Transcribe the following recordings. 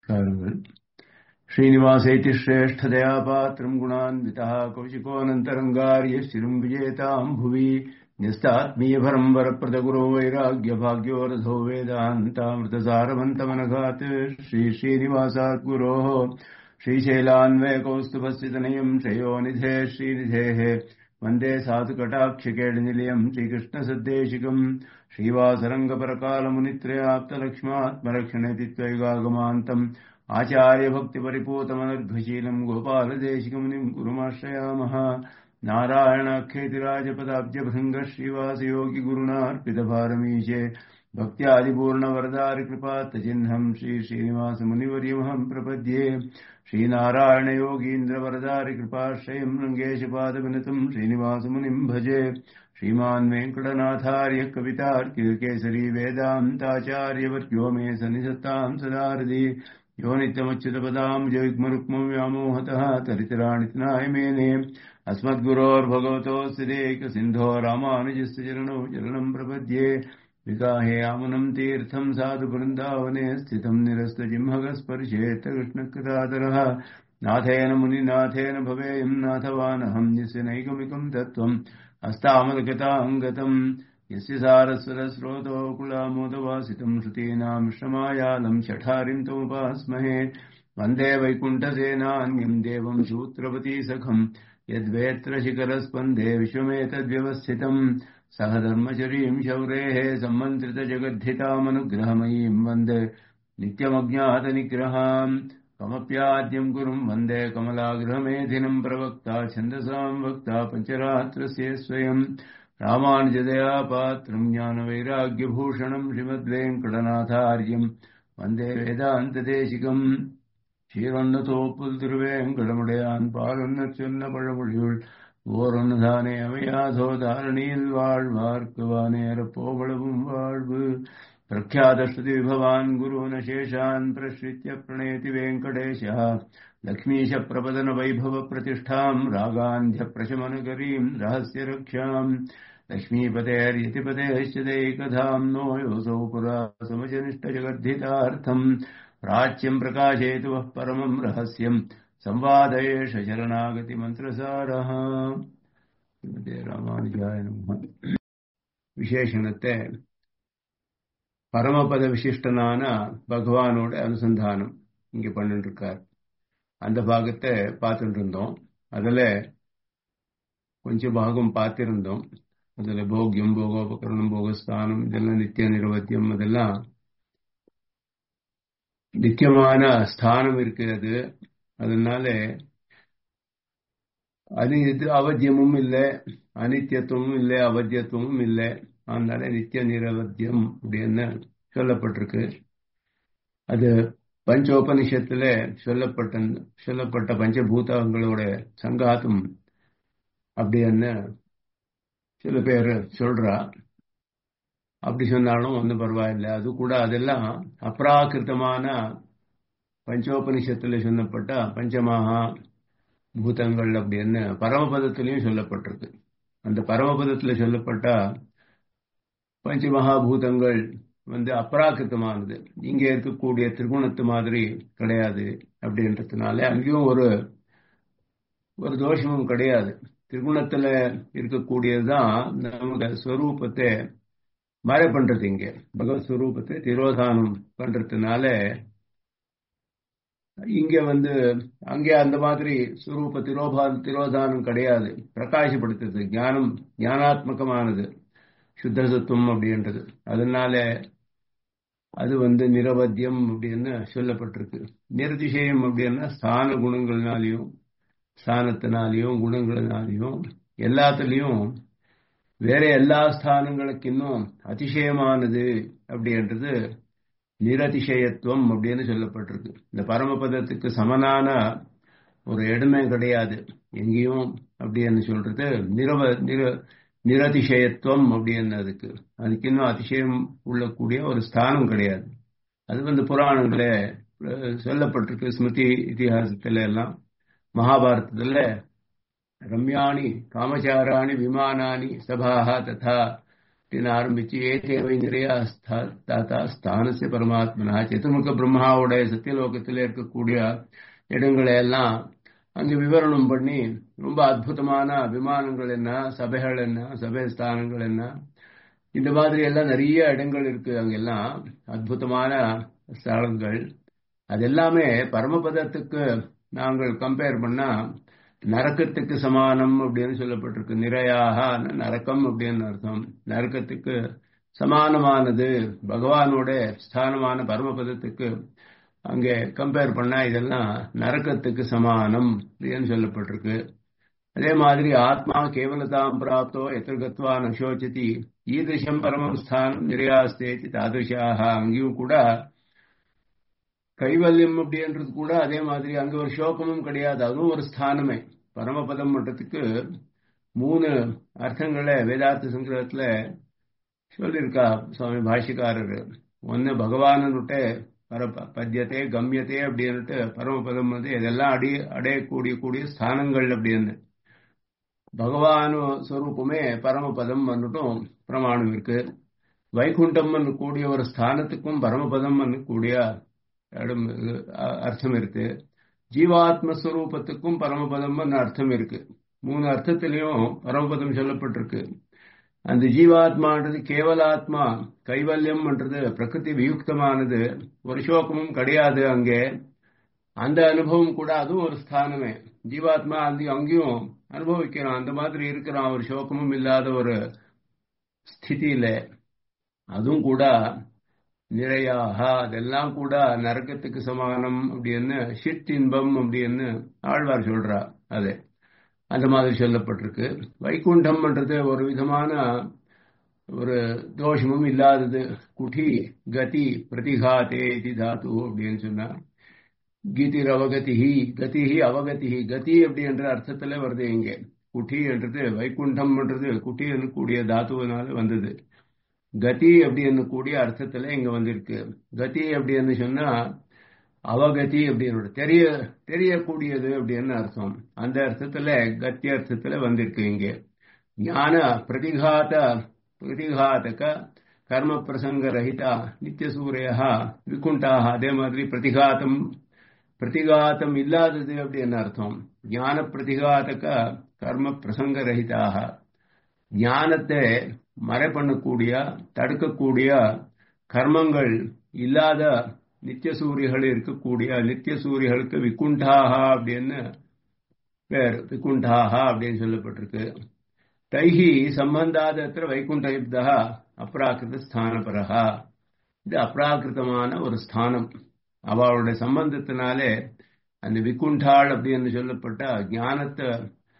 कारुणिः श्रीनिवासेति श्रेष्ठदया पात्रम् गुणान्वितः कौशिकोऽनन्तरङ्गार्यश्चिरम् विजेताम् भुवि न्यस्तात्मीयभरम् वरप्रदगुरो वैराग्यभाग्यो रथो वेदान्तामृतसारवन्तमनघात् श्रीश्रीनिवासात् गुरोः श्रीशैलान्वयकौस्तुभस्थितनयम् श्रेयोनिधे श्रीनिधेः वन्दे साधुकटाक्षकेळनिलयम् श्रीकृष्णसद्देशिकम् श्रीवासरङ्गपरकालमुनित्रयाप्तलक्ष्मात्मरक्षणेति त्वैगागमान्तम् आचार्यभक्तिपरिपूतमनर्घशीलम् गोपालदेशिकमुनिम् गुरुमाश्रयामः नारायणाख्येतिराजपदाब्जभृङ्गः श्रीवासयोगिगुरुणार्पितभारमीशे भक्त्यादिपूर्णवरदारिकृपात्तचिह्नम् श्रीश्रीनिवासमुनिवर्यमहम् प्रपद्ये श्रीनारायणयोगीन्द्रवरदारिकृपाश्रयम् रङ्गेशपादविनतम् श्रीनिवासमुनिम् भजे श्रीमान् वेङ्कटनाथार्य कवितार्किकेसरी वेदान्ताचार्यवर्यो मे सन्निधत्ताम् सदारदि यो नित्यमुच्युतपदाम् जयुग्मरुक्मव्यामोहतः तरितराणितनाय मेने अस्मद्गुरोर्भगवतोऽस्तिदेकसिन्धो रामानुजस्य चरणौ चरणम् प्रपद्ये विगाहे आमनम् तीर्थम् साधु वृन्दावने स्थितम् निरस्तजिह्मगस्पर्शेत कृष्णकृतादरः नाथेन मुनिनाथेन भवेयम् नाथवानहम् यस्य नैकमिकम् तत्त्वम् अस्तामलगताङ्गतम् यस्य सारस्वरस्रोतो कुलामोदवासितम् श्रुतीनाम् श्रमायालम् शठारिम् तमुपास्महे वन्दे वैकुण्ठसेनान्यम् देवम् सूत्रवती सखम् यद्वेत्र शिखरस्पन्दे विश्वमेतद्व्यवस्थितम् सह धर्मचरीम् शौरेः सम्मन्त्रितजगद्धितामनुग्रहमयीम् वन्दे नित्यमज्ञातनिग्रहाम् कमप्याद्यम् गुरुम् वन्दे कमलागृहमेधिनम् प्रवक्ता छन्दसाम् वक्ता पञ्चरात्रस्य स्वयम् रामानुजदया पात्रम् ज्ञानवैराग्यभूषणम् श्रीमद्वेङ्कटनाथार्यम् वन्दे वेदान्तदेशिकम् சீரொன்னதோப்புல் திருவேங்கடமுடையான் பாலொன்ன சொன்ன பழமொழியுள் ஓரொன்னுதானே அமையாதோ தாரணியில் வாழ்வார்க்கு வானேற போவளவும் வாழ்வு பிரख्यातश्रुति विभवान् गुरून् शेषान् प्रश्रित्य प्रणेति वेङ्कटेशः लक्ष्मीशप्रपदनवैभवप्रतिष्ठाम् रागान्ध्यप्रशमनकरीम् रहस्य रक्षाम् लक्ष्मीपतेर्यतिपतेश्च दैकधाम् नो योऽसौ पुरा समजनिष्ठजगद्धितार्थम् प्राच्यम् प्रकाशयतु वः परमम् रहस्यम् संवादयेष शरणागतिमन्त्रसारः ராமானுஜாய நம விசேஷணத்தை பரமபத விசிஷ்டனான பகவானோட அனுசந்தானம் இங்க பண்ணிட்டு இருக்கார் அந்த பாகத்தை பார்த்துட்டு இருந்தோம் அதுல கொஞ்சம் பாகம் பார்த்திருந்தோம் அதுல போகியம் போகோபகரணம் போகஸ்தானம் இதெல்லாம் நித்திய நிரவத்தியம் அதெல்லாம் நித்தியமான ஸ்தானம் இருக்கிறது அதனால அது இது அவத்தியமும் இல்லை அனித்தியத்துவமும் இல்லை அவத்தியத்துவமும் இல்லை அதனால நித்திய நிரவத்தியம் அப்படின்னு சொல்லப்பட்டிருக்கு அது பஞ்சோபனிஷத்துல சொல்லப்பட்ட சொல்லப்பட்ட பஞ்சபூதங்களோட சங்காத்தம் அப்படின்னு சில பேர் சொல்றா அப்படி சொன்னாலும் ஒன்றும் பரவாயில்லை அது கூட அதெல்லாம் அப்ராக்கிருத்தமான பஞ்சோபனிஷத்துல சொல்லப்பட்ட பஞ்சமகா பூதங்கள் அப்படின்னு பரமபதத்திலையும் சொல்லப்பட்டிருக்கு அந்த பரமபதத்துல சொல்லப்பட்ட பஞ்சமகாபூதங்கள் வந்து அப்ராக்கிருத்தமானது இங்க இருக்கக்கூடிய திரிகுணத்து மாதிரி கிடையாது அப்படின்றதுனால அங்கேயும் ஒரு ஒரு தோஷமும் கிடையாது திரிகுணத்துல இருக்கக்கூடியதுதான் நமக்கு ஸ்வரூபத்தை மறை பண்றது இங்க பகவத் ஸ்வரூபத்தை திரோதானம் பண்றதுனால இங்க வந்து அங்கே அந்த மாதிரி சுரூப திரோபா திரோதானம் கிடையாது பிரகாசப்படுத்துறது ஞானம் ஞானாத்மகமானது சுத்த சத்துவம் அப்படின்றது அதனால அது வந்து நிரவத்தியம் அப்படின்னு சொல்லப்பட்டிருக்கு நிரதிசயம் அப்படின்னா ஸ்தான குணங்கள்னாலையும் ஸ்தானத்தினாலையும் குணங்களினாலையும் எல்லாத்துலேயும் வேற எல்லா ஸ்தானங்களுக்கு இன்னும் அதிசயமானது அப்படின்றது நிரதிசயத்துவம் அப்படின்னு சொல்லப்பட்டிருக்கு இந்த பரமபதத்துக்கு சமனான ஒரு இடமே கிடையாது எங்கேயும் அப்படின்னு சொல்றது நிரவ நிர நிரதிசயத்துவம் அப்படின்னு அதுக்கு அதுக்கு இன்னும் அதிசயம் உள்ளக்கூடிய ஒரு ஸ்தானம் கிடையாது அது வந்து புராணங்கள சொல்லப்பட்டிருக்கு ஸ்மிருதி இதிகாசத்துல எல்லாம் மகாபாரதத்துல ரம்யாணி காமச்சாராணி விமானானி சபாஹா ததா அப்படின்னு ஆரம்பிச்சு ஏ தேவை நிறையா தாத்தா ஸ்தானசிய பரமாத்மனா சதுர்முக பிரம்மாவுடைய சத்தியலோகத்தில் இருக்கக்கூடிய இடங்களை எல்லாம் அங்கு விவரணம் பண்ணி ரொம்ப அற்புதமான விமானங்கள் என்ன சபைகள் என்ன சபை ஸ்தானங்கள் என்ன இந்த மாதிரி எல்லாம் நிறைய இடங்கள் இருக்கு அங்கெல்லாம் அற்புதமான ஸ்தலங்கள் அது எல்லாமே பரமபதத்துக்கு நாங்கள் கம்பேர் பண்ணா நரக்கத்துக்கு சமானம் அப்படின்னு சொல்லப்பட்டிருக்கு நிறையாக நரக்கம் அப்படின்னு அர்த்தம் நரக்கத்துக்கு சமானமானது பகவானோட ஸ்தானமான பரமபதத்துக்கு அங்கே கம்பேர் பண்ணா இதெல்லாம் நரக்கத்துக்கு சமானம் அப்படின்னு சொல்லப்பட்டிருக்கு அதே மாதிரி ஆத்மா கேவலதாம் பிராப்தோ எத்திரகத்வா நசோச்சதி ஈதிருஷம் பரமம் ஸ்தானம் நிறையாஸ்தேதி தாதிருஷாக அங்கேயும் கூட கைவல்யம் அப்படின்றது கூட அதே மாதிரி அங்க ஒரு சோகமும் கிடையாது அதுவும் ஒரு ஸ்தானமே பரமபதம் மட்டத்துக்கு மூணு அர்த்தங்களை வேதார்த்த சங்கிரகத்துல சொல்லியிருக்கா சுவாமி பாஷிக்காரர் ஒன்னு பகவானுட்டு பர பத்தியத்தே கம்யத்தே அப்படின்னுட்டு பரமபதம் வந்து இதெல்லாம் அடி அடையக்கூடிய கூடிய ஸ்தானங்கள் அப்படின்னு பகவானு ஸ்வரூபமே பரமபதம் வந்துட்டும் பிரமாணம் இருக்கு வைகுண்டம் கூடிய ஒரு ஸ்தானத்துக்கும் பரமபதம் கூடிய இடம் அர்த்தம் இருக்கு ஜீவாத்மஸ்வரூபத்துக்கும் பரமபதம் அர்த்தம் இருக்கு மூணு அர்த்தத்திலையும் பரமபதம் சொல்லப்பட்டிருக்கு அந்த ஜீவாத்மான்றது கேவலாத்மா கைவல்யம்ன்றது பிரகிருதி வியுக்தமானது ஒரு சோகமும் கிடையாது அங்கே அந்த அனுபவம் கூட அதுவும் ஒரு ஸ்தானமே ஜீவாத்மா அந்த அங்கேயும் அனுபவிக்கிறான் அந்த மாதிரி இருக்கிறான் ஒரு சோகமும் இல்லாத ஒரு ஸ்திதியில அதுவும் கூட நிறையாக அதெல்லாம் கூட நரக்கத்துக்கு சமானம் அப்படின்னு ஷிட் இன்பம் அப்படின்னு ஆழ்வார் சொல்றா அதே அந்த மாதிரி சொல்லப்பட்டிருக்கு வைகுண்டம்ன்றது ஒரு விதமான ஒரு தோஷமும் இல்லாதது குடி கதி பிரதிகாத்தே இது தாத்து அப்படின்னு சொன்னா கீதிர் அவகதிஹி கதிஹி அவகதிஹி கதி அப்படின்ற அர்த்தத்துல வருது இங்க குட்டி என்றது வைகுண்டம்ன்றது குட்டி என்று கூடிய தாத்துவனால வந்தது கதி அப்படின்னு கூடிய அர்த்தத்துல இங்க வந்திருக்கு கதி அப்படின்னு சொன்னா அவகதி அப்படின்னு தெரிய தெரியக்கூடியது அப்படின்னு அர்த்தம் அந்த அர்த்தத்துல கத்தி அர்த்தத்துல வந்திருக்கு இங்க ஞான பிரதிகாத பிரதிகாதக கர்ம பிரசங்க ரஹிதா நித்திய சூரியா விகுண்டாக அதே மாதிரி பிரதிகாத்தம் பிரதிகாத்தம் இல்லாதது அப்படின்னு அர்த்தம் ஞான பிரதிகாதக கர்ம பிரசங்க ரஹிதாக ஞானத்தை மறை பண்ணக்கூடிய தடுக்கக்கூடிய கர்மங்கள் இல்லாத நித்திய சூரியர்கள் இருக்கக்கூடிய நித்திய சூரியர்களுக்கு விகுண்டாக அப்படின்னு பேர் விகுண்டாக அப்படின்னு சொல்லப்பட்டிருக்கு தைஹி சம்பந்தாதத்திர வைகுண்ட யுப்தா அப்ராக்கிருத ஸ்தானபரகா இது அப்ராக்கிருத்தமான ஒரு ஸ்தானம் அவளுடைய சம்பந்தத்தினாலே அந்த விகுண்டாள் அப்படின்னு சொல்லப்பட்ட ஞானத்தை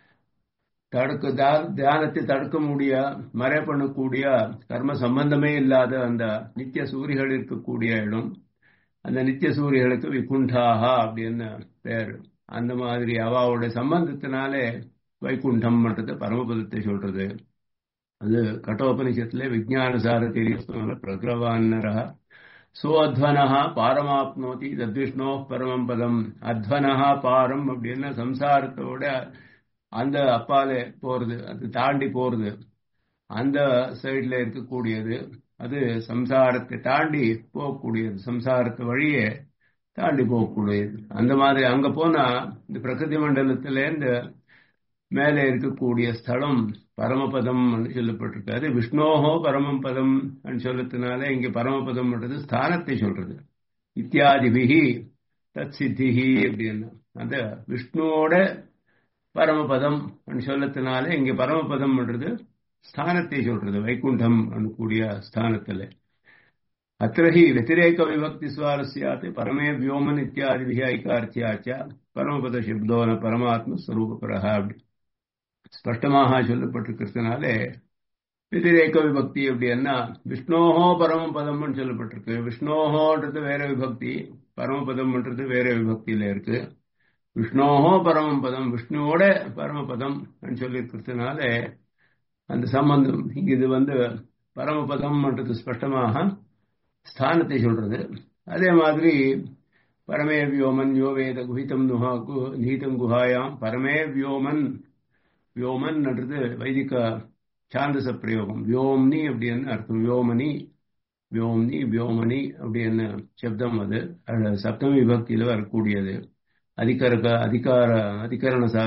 தடுக்க தியானத்தை தடுக்க முடிய மறை பண்ணக்கூடிய கர்ம சம்பந்தமே இல்லாத அந்த நித்திய சூரிகள் இருக்கக்கூடிய இடம் அந்த நித்திய சூரியர்களுக்கு விகுண்டாகா அப்படின்னு பேர் அந்த மாதிரி அவாவுடைய சம்பந்தத்தினாலே வைகுண்டம்ன்றது பரமபதத்தை சொல்றது அது கட்டோபனிஷத்துல விஜயான சாரதி பிரகிரவான்னரா சோத்வனஹா பாரமாப்னோதி தத்விஷ்ணோ பரமம் பதம் அத்வனஹா பாரம் அப்படின்னா சம்சாரத்தோட அந்த அப்பாலே போறது அது தாண்டி போறது அந்த சைட்ல இருக்கக்கூடியது அது சம்சாரத்தை தாண்டி போகக்கூடியது சம்சாரத்தை வழியே தாண்டி போகக்கூடியது அந்த மாதிரி அங்க போனா இந்த பிரகிருதி மண்டலத்துல இந்த மேலே இருக்கக்கூடிய ஸ்தலம் பரமபதம் சொல்லப்பட்டிருக்கு அது விஷ்ணோஹோ பரமம் பதம் சொல்லத்தினால இங்க பரமபதம்ன்றது ஸ்தானத்தை சொல்றது இத்தியாதிபிகி தத் சித்திஹி அப்படின்னு அந்த விஷ்ணுவோட பரமபதம் சொல்லத்தினால இங்க பரமபதம்ன்றது ஸ்தானத்தை சொல்றது வைகுண்டம் கூடிய ஸ்தானத்துல அத்திரஹி வத்திரேக விபக்தி சுவாரஸ்யாத் பரமே வியோமன் இத்தியாதிபிகி ஐகார்த்தியாச்ச பரமபத சப்தோன பரமாத்ம ஸ்வரூபரஹா அப்படி ஸ்பஷ்டமாக சொல்லப்பட்டிருக்கிறதுனாலே விதிரேக விபக்தி அப்படின்னா விஷ்ணோஹோ பரமபதம்னு சொல்லப்பட்டிருக்கு விஷ்ணோஹோன்றது வேற விபக்தி பரமபதம்ன்றது வேற விபக்தியில இருக்கு விஷ்ணோஹோ பரமம் பதம் விஷ்ணுவோட பரமபதம் சொல்லியிருக்கிறதுனால அந்த சம்பந்தம் இது வந்து பரமபதம்ன்றது ஸ்பஷ்டமாக ஸ்தானத்தை சொல்றது அதே மாதிரி பரமே வியோமன் யோ வேத குஹிதம் நுஹா நிஹிதம் குஹாயாம் பரமே வியோமன் வியோமன்ன்றது வைதிக சாந்தச பிரயோகம் வியோம்னி அப்படின்னு அர்த்தம் வியோமணி வியோம்னி வியோமணி அப்படின்னு சப்தம் அது அது சப்தமி விபக்தியில வரக்கூடியது அதிகார அதிகார அதிகரண சா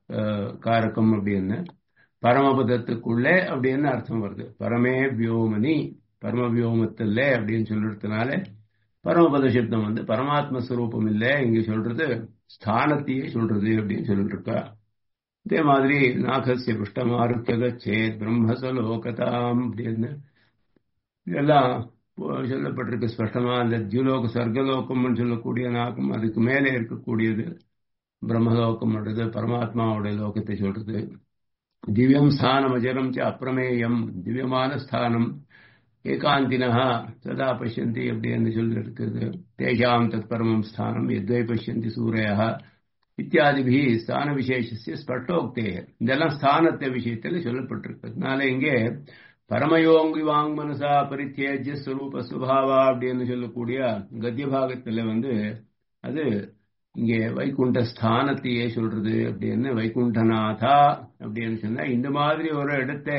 காரகம் அப்படின்னு பரமபதத்துக்குள்ளே அப்படின்னு அர்த்தம் வருது பரமே வியோமணி பரம வியோமத்தில்லே அப்படின்னு சொல்றதுனால பரமபத சப்தம் வந்து பரமாத்ம ஸ்வரூபம் இல்லை இங்க சொல்றது ஸ்தானத்தையே சொல்றது அப்படின்னு சொல்லிட்டு இருக்கா இதே மாதிரி நாகசிய புஷ்டமாருக்கக சேத் பிரம்மசலோகதாம் அப்படின்னு இதெல்லாம் சொல்லப்பட்டிருக்கு ஸ்பஷ்டமா அந்த ஜீலோக சர்க்கலோகம்னு சொல்லக்கூடிய நாகம் அதுக்கு மேலே இருக்கக்கூடியது பிரம்மலோகம்ன்றது பரமாத்மாவுடைய லோகத்தை சொல்றது திவ்யம் ஸ்தானம் அஜரம் ச அப்பிரமேயம் திவ்யமான ஸ்தானம் ஏகாந்தினா சதா பசியந்தி அப்படின்னு சொல்லி இருக்குது தேஷாம் தத் பரமம் ஸ்தானம் எத்வை பசியந்தி சூரையா இத்தியாதிபி ஸ்தான விசேஷ ஸ்பட்டோக்தே இதெல்லாம் ஸ்தானத்தை விஷயத்தில் சொல்லப்பட்டிருக்கு அதனால இங்கே பரமயோங்கி வாங் மனசா பரித்தேஜ ஸ்வரூப சுபாவா அப்படின்னு சொல்லக்கூடிய கத்திய பாகத்துல வந்து அது இங்கே வைகுண்ட ஸ்தானத்தையே சொல்றது அப்படின்னு வைகுண்டநாதா அப்படின்னு சொன்னா இந்த மாதிரி ஒரு இடத்தை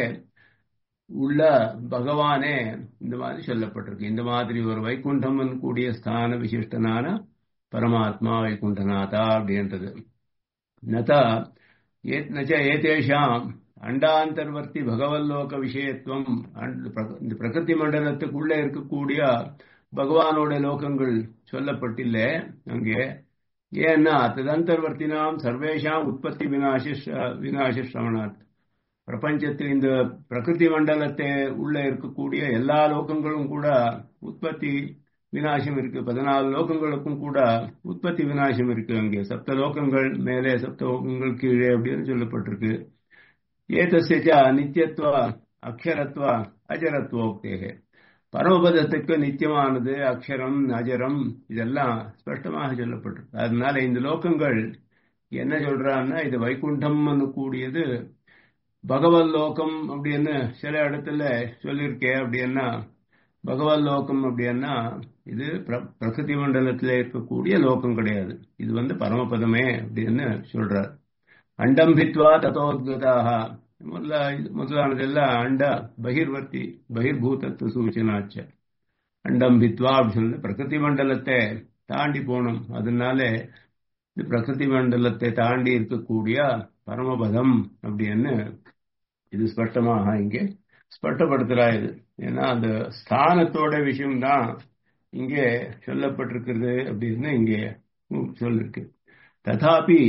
உள்ள பகவானே இந்த மாதிரி சொல்லப்பட்டிருக்கு இந்த மாதிரி ஒரு வைகுண்டம் கூடிய ஸ்தான விசிஷ்டனான பரமாத்மா வைகுண்டநாதா அப்படின்றது நதா நச்ச ஏதேஷாம் அண்டாந்தர்வர்த்தி பகவல்லோக விஷயத்துவம் இந்த பிரகிருதி மண்டலத்துக்குள்ள இருக்கக்கூடிய பகவானோட லோகங்கள் சொல்லப்பட்டில்லை அங்கே ஏன்னா ததந்தர்வர்த்தினாம் சர்வேஷாம் உற்பத்தி வினாச வினாச சிரவணாத் பிரபஞ்சத்தில் இந்த பிரகிருதி மண்டலத்தை உள்ள இருக்கக்கூடிய எல்லா லோகங்களும் கூட உற்பத்தி வினாசம் இருக்கு பதினாலு லோகங்களுக்கும் கூட உற்பத்தி வினாசம் இருக்கு அங்கே சப்த லோகங்கள் மேலே சப்த லோகங்கள் கீழே அப்படின்னு சொல்லப்பட்டிருக்கு ஏதஸ்ய நித்தியத்துவ அக்ஷரத்துவ அஜரத்துவோக்தேகே பரமபதத்துக்கு நித்தியமானது அக்ஷரம் அஜரம் இதெல்லாம் ஸ்பஷ்டமாக சொல்லப்பட்டிருக்கு அதனால இந்த லோகங்கள் என்ன சொல்றான்னா இது வைகுண்டம் கூடியது பகவத் லோகம் அப்படின்னு சில இடத்துல சொல்லியிருக்கே அப்படின்னா பகவத் லோகம் அப்படின்னா இது பிரகிருதி மண்டலத்தில் இருக்கக்கூடிய லோகம் கிடையாது இது வந்து பரமபதமே அப்படின்னு சொல்றார் அண்டம் பித்வா தத்தோத்கதாக முதல்ல முதலானதெல்லாம் அண்ட பகிர்வர்த்தி பகிர்பூதத்து சூச்சனாச்ச அண்டம் பித்வா அப்படின்னு சொல்லி பிரகிருதி மண்டலத்தை தாண்டி போகணும் அதனால இது பிரகிருதி மண்டலத்தை தாண்டி இருக்கக்கூடிய பரமபதம் அப்படின்னு இது ஸ்பஷ்டமாக இங்கே ஸ்பஷ்டப்படுத்துறா இது ஏன்னா அந்த ஸ்தானத்தோட விஷயம்தான் இங்கே சொல்லப்பட்டிருக்கிறது அப்படின்னு இங்கே சொல்லிருக்கு ததாபி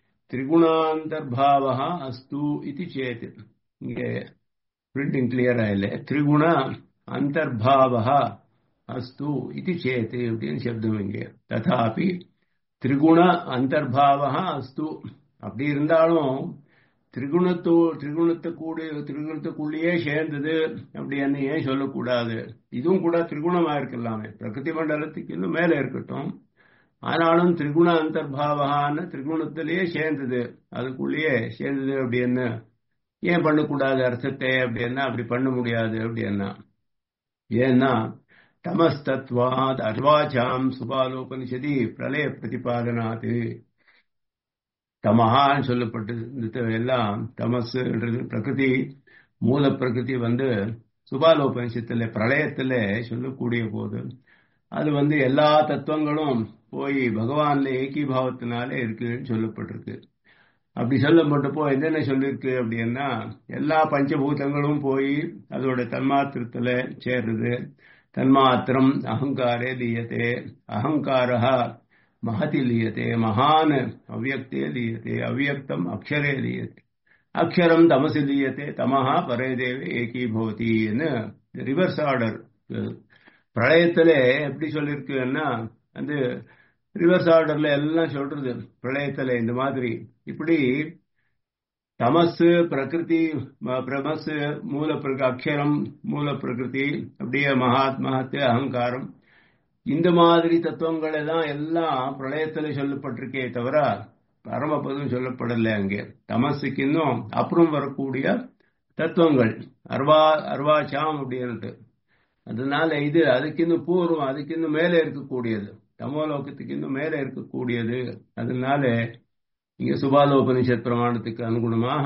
திரிகுணாந்தர்பாவ அஸ்து இது சேத் இங்கே பிரிண்டிங் கிளியரா இல்லை திரிகுண அந்தர்பாவ அஸ்து இது சேத் அப்படின்னு சப்தம் இங்கே ததாபி திரிகுண அந்தர்பாவ அஸ்து அப்படி இருந்தாலும் திரிகுணத்தோ திரிகுணத்தை கூட திரிகுணத்துக்குள்ளேயே சேர்ந்தது அப்படின்னு ஏன் சொல்லக்கூடாது இதுவும் கூட திரிகுணமா இருக்கலாமே பிரகிருதி மண்டலத்துக்கு இன்னும் மேல இருக்கட்டும் ஆனாலும் திரிகுண அந்தர்பாவான திரிகுணத்திலேயே சேர்ந்தது அதுக்குள்ளேயே சேர்ந்தது அப்படின்னு ஏன் பண்ணக்கூடாது அர்த்தத்தை அப்படின்னா அப்படி பண்ண முடியாது அப்படின்னா ஏன்னா தமஸ்தத்வாத் அர்வாச்சாம் சுபாலோபனிஷதி பிரளய பிரதிபாதனாது தமஹான்னு சொல்லப்பட்டு எல்லாம் தமசுன்றது பிரகிருதி மூல பிரகிருதி வந்து சுபாலோபனிஷத்துல பிரளயத்துல சொல்லக்கூடிய போது அது வந்து எல்லா தத்துவங்களும் போய் பகவான்ல ஏகீபாவத்தினால இருக்குன்னு சொல்லப்பட்டிருக்கு அப்படி சொல்லப்பட்டப்போ என்னென்ன சொல்லியிருக்கு அப்படின்னா எல்லா பஞ்சபூதங்களும் போய் அதோட தன்மாத்திரத்துல சேர்றது தன்மாத்திரம் அகங்காரே லீயத்தே அகங்காரா महति लीयते महान् अव्यक्ते लीयते अव्यक्तम् अक्षरे लीयते அக்ஷரம் தமசு லீயத்தே தமஹா பரேதேவே ஏகி பவதின்னு ரிவர்ஸ் ஆர்டர் பிரளயத்துல எப்படி சொல்லியிருக்குன்னா அந்த ரிவர்ஸ் ஆர்டர்ல எல்லாம் சொல்றது பிரளயத்துல இந்த மாதிரி இப்படி தமசு பிரகிருதி பிரமசு மூல அக்ஷரம் மூல பிரகிருதி அப்படியே மகாத்மஹத்து அகங்காரம் இந்த மாதிரி தத்துவங்கள் எல்லாம் எல்லாம் பிரளயத்துல சொல்லப்பட்டிருக்கே தவிர பரமபதம் சொல்லப்படலை அங்கே தமசுக்கு இன்னும் அப்புறம் வரக்கூடிய தத்துவங்கள் அர்வா அர்வாச்சாம் அப்படின்ட்டு அதனால இது அதுக்கு இன்னும் பூர்வம் அதுக்கு இன்னும் மேலே இருக்கக்கூடியது தமோலோகத்துக்கு இன்னும் மேலே இருக்கக்கூடியது அதனால இங்க சுபாலோபனிஷத் பிரமாணத்துக்கு அனுகுணமாக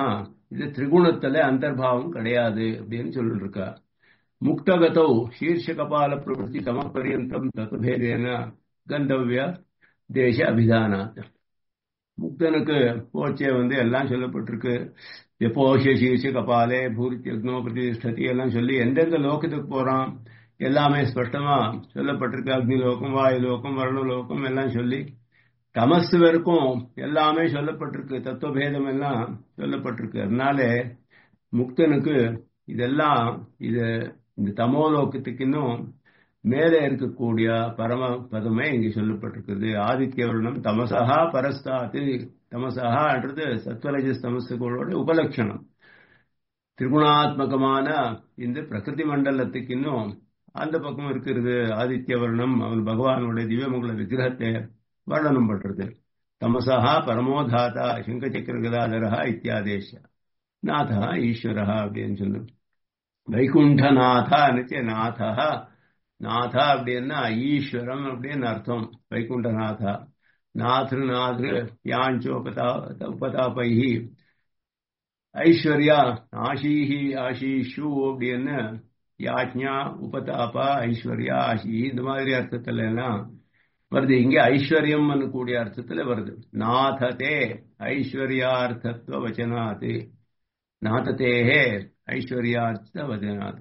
இது திரிகுணத்துல அந்தர்பாவம் கிடையாது அப்படின்னு சொல்லிட்டு இருக்கா முக்தகதௌ சீர்ஷ கபால பிரவருத்தி தமப்பரியந்தம் தத்துபேதேன கந்தவ்ய தேச அபிதானாத் முக்தனுக்கு போச்சே வந்து எல்லாம் சொல்லப்பட்டிருக்கு எப்போஷ சீர்ஷ கபாலே பூரித்தி அக்னோ பிரதிஷ்டதி எல்லாம் சொல்லி எந்தெந்த லோகத்துக்கு போறான் எல்லாமே ஸ்பஷ்டமா சொல்லப்பட்டிருக்கு அக்னி லோகம் வாயு லோகம் வருண லோகம் எல்லாம் சொல்லி தமசு வரைக்கும் எல்லாமே சொல்லப்பட்டிருக்கு தத்துவபேதம் எல்லாம் சொல்லப்பட்டிருக்கு அதனால முக்தனுக்கு இதெல்லாம் இது இந்த தமோலோகத்துக்கு இன்னும் மேலே இருக்கக்கூடிய பரம பதமே இங்கே சொல்லப்பட்டிருக்குது ஆதித்ய வருணம் தமசகா பரஸ்தாத்து தமசகான்றது சத்வரஜஸ் தமசுகளோட உபலட்சணம் திரிகுணாத்மகமான இந்த பிரகிருதி மண்டலத்துக்கு இன்னும் அந்த பக்கம் இருக்கிறது ஆதித்ய வருணம் அவன் பகவானுடைய திவ்யமங்கள விக்கிரகத்தை வர்ணனம் பண்றது தமசா பரமோதாதா சங்கச்சக்கர கதாதரா இத்தியாதேஷ நாதா ஈஸ்வரா அப்படின்னு சொல்லு வைகுண்டநாதா நிச்சய நாதா நாதா அப்படின்னா ஈஸ்வரம் அப்படின்னு அர்த்தம் வைகுண்டநாதா நாத்ரு நாத்ரு யாஞ்சோபதா உபதாபைஹி ஐஸ்வர்யா ஆஷீஹி ஆஷீஷு அப்படின்னு யாஜ்ஞா உபதாபா ஐஸ்வர்யா ஆஷி இந்த மாதிரி அர்த்தத்துல எல்லாம் வருது இங்க ஐஸ்வர்யம் கூடிய அர்த்தத்துல வருது நாததே ஐஸ்வர்யார்த்தத்துவ வச்சனாத் நாததேஹே ஐஸ்வர்யார்த்த வச்சனாத்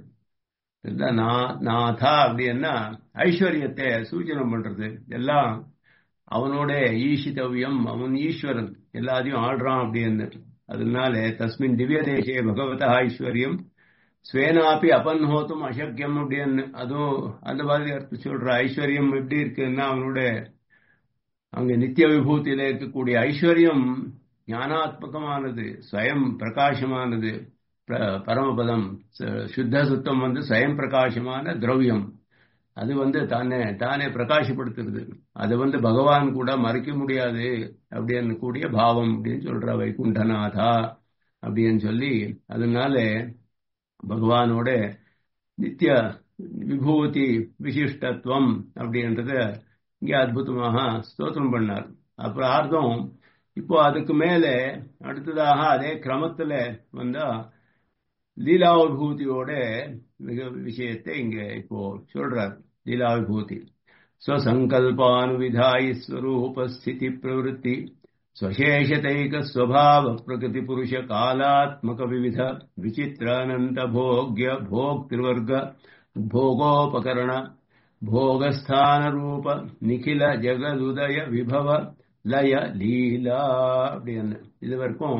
நாதா அப்படின்னா ஐஸ்வர்யத்தை சூச்சனம் பண்றது எல்லாம் அவனோட ஈஷிதவியம் அவன் ஈஸ்வரன் எல்லாத்தையும் ஆடுறான் அப்படின்னு அதனால தஸ்மின் திவ்ய தேசே பகவதா ஐஸ்வர்யம் ஸ்வேனாப்பி அபன்ஹோத்தும் அசக்கியம் அப்படின்னு அதுவும் அந்த மாதிரி அர்த்தம் சொல்ற ஐஸ்வர்யம் எப்படி இருக்குன்னா அவனோட அங்க நித்திய விபூதியில இருக்கக்கூடிய ஐஸ்வர்யம் ஞானாத்மகமானது ஸ்வயம் பிரகாசமானது பரமபதம் சுத்த சுத்தம் வந்து ஸ்வயம் பிரகாசமான திரவியம் அது வந்து தானே தானே பிரகாசப்படுத்துறது அது வந்து பகவான் கூட மறைக்க முடியாது அப்படின்னு கூடிய பாவம் அப்படின்னு சொல்ற வைகுண்டநாதா அப்படின்னு சொல்லி அதனால பகவானோட நித்திய விபூதி விசிஷ்டத்துவம் அப்படின்றத இங்கே அற்புதமாக ஸ்தோத்திரம் பண்ணார் அப்புறம் அர்த்தம் இப்போ அதுக்கு மேலே அடுத்ததாக அதே கிரமத்துல வந்தா லீலா விபூதியோட விஷயத்தை இங்க இப்போ சொல்றார் லீலா விபூதி ஸ்வசங்கல்பானுவிதாயி ஸ்வரூபஸ்திதி பிரவருத்தி स्वशेषतैक स्वभाव प्रकृति पुरुष कालात्मक विविध विचित्रानंत भोग्य भोक्तृवर्ग भोगोपकरण भोगस्थान रूप निखिल जगदुदय विभव லய லீலா அப்படின்னு இது வரைக்கும்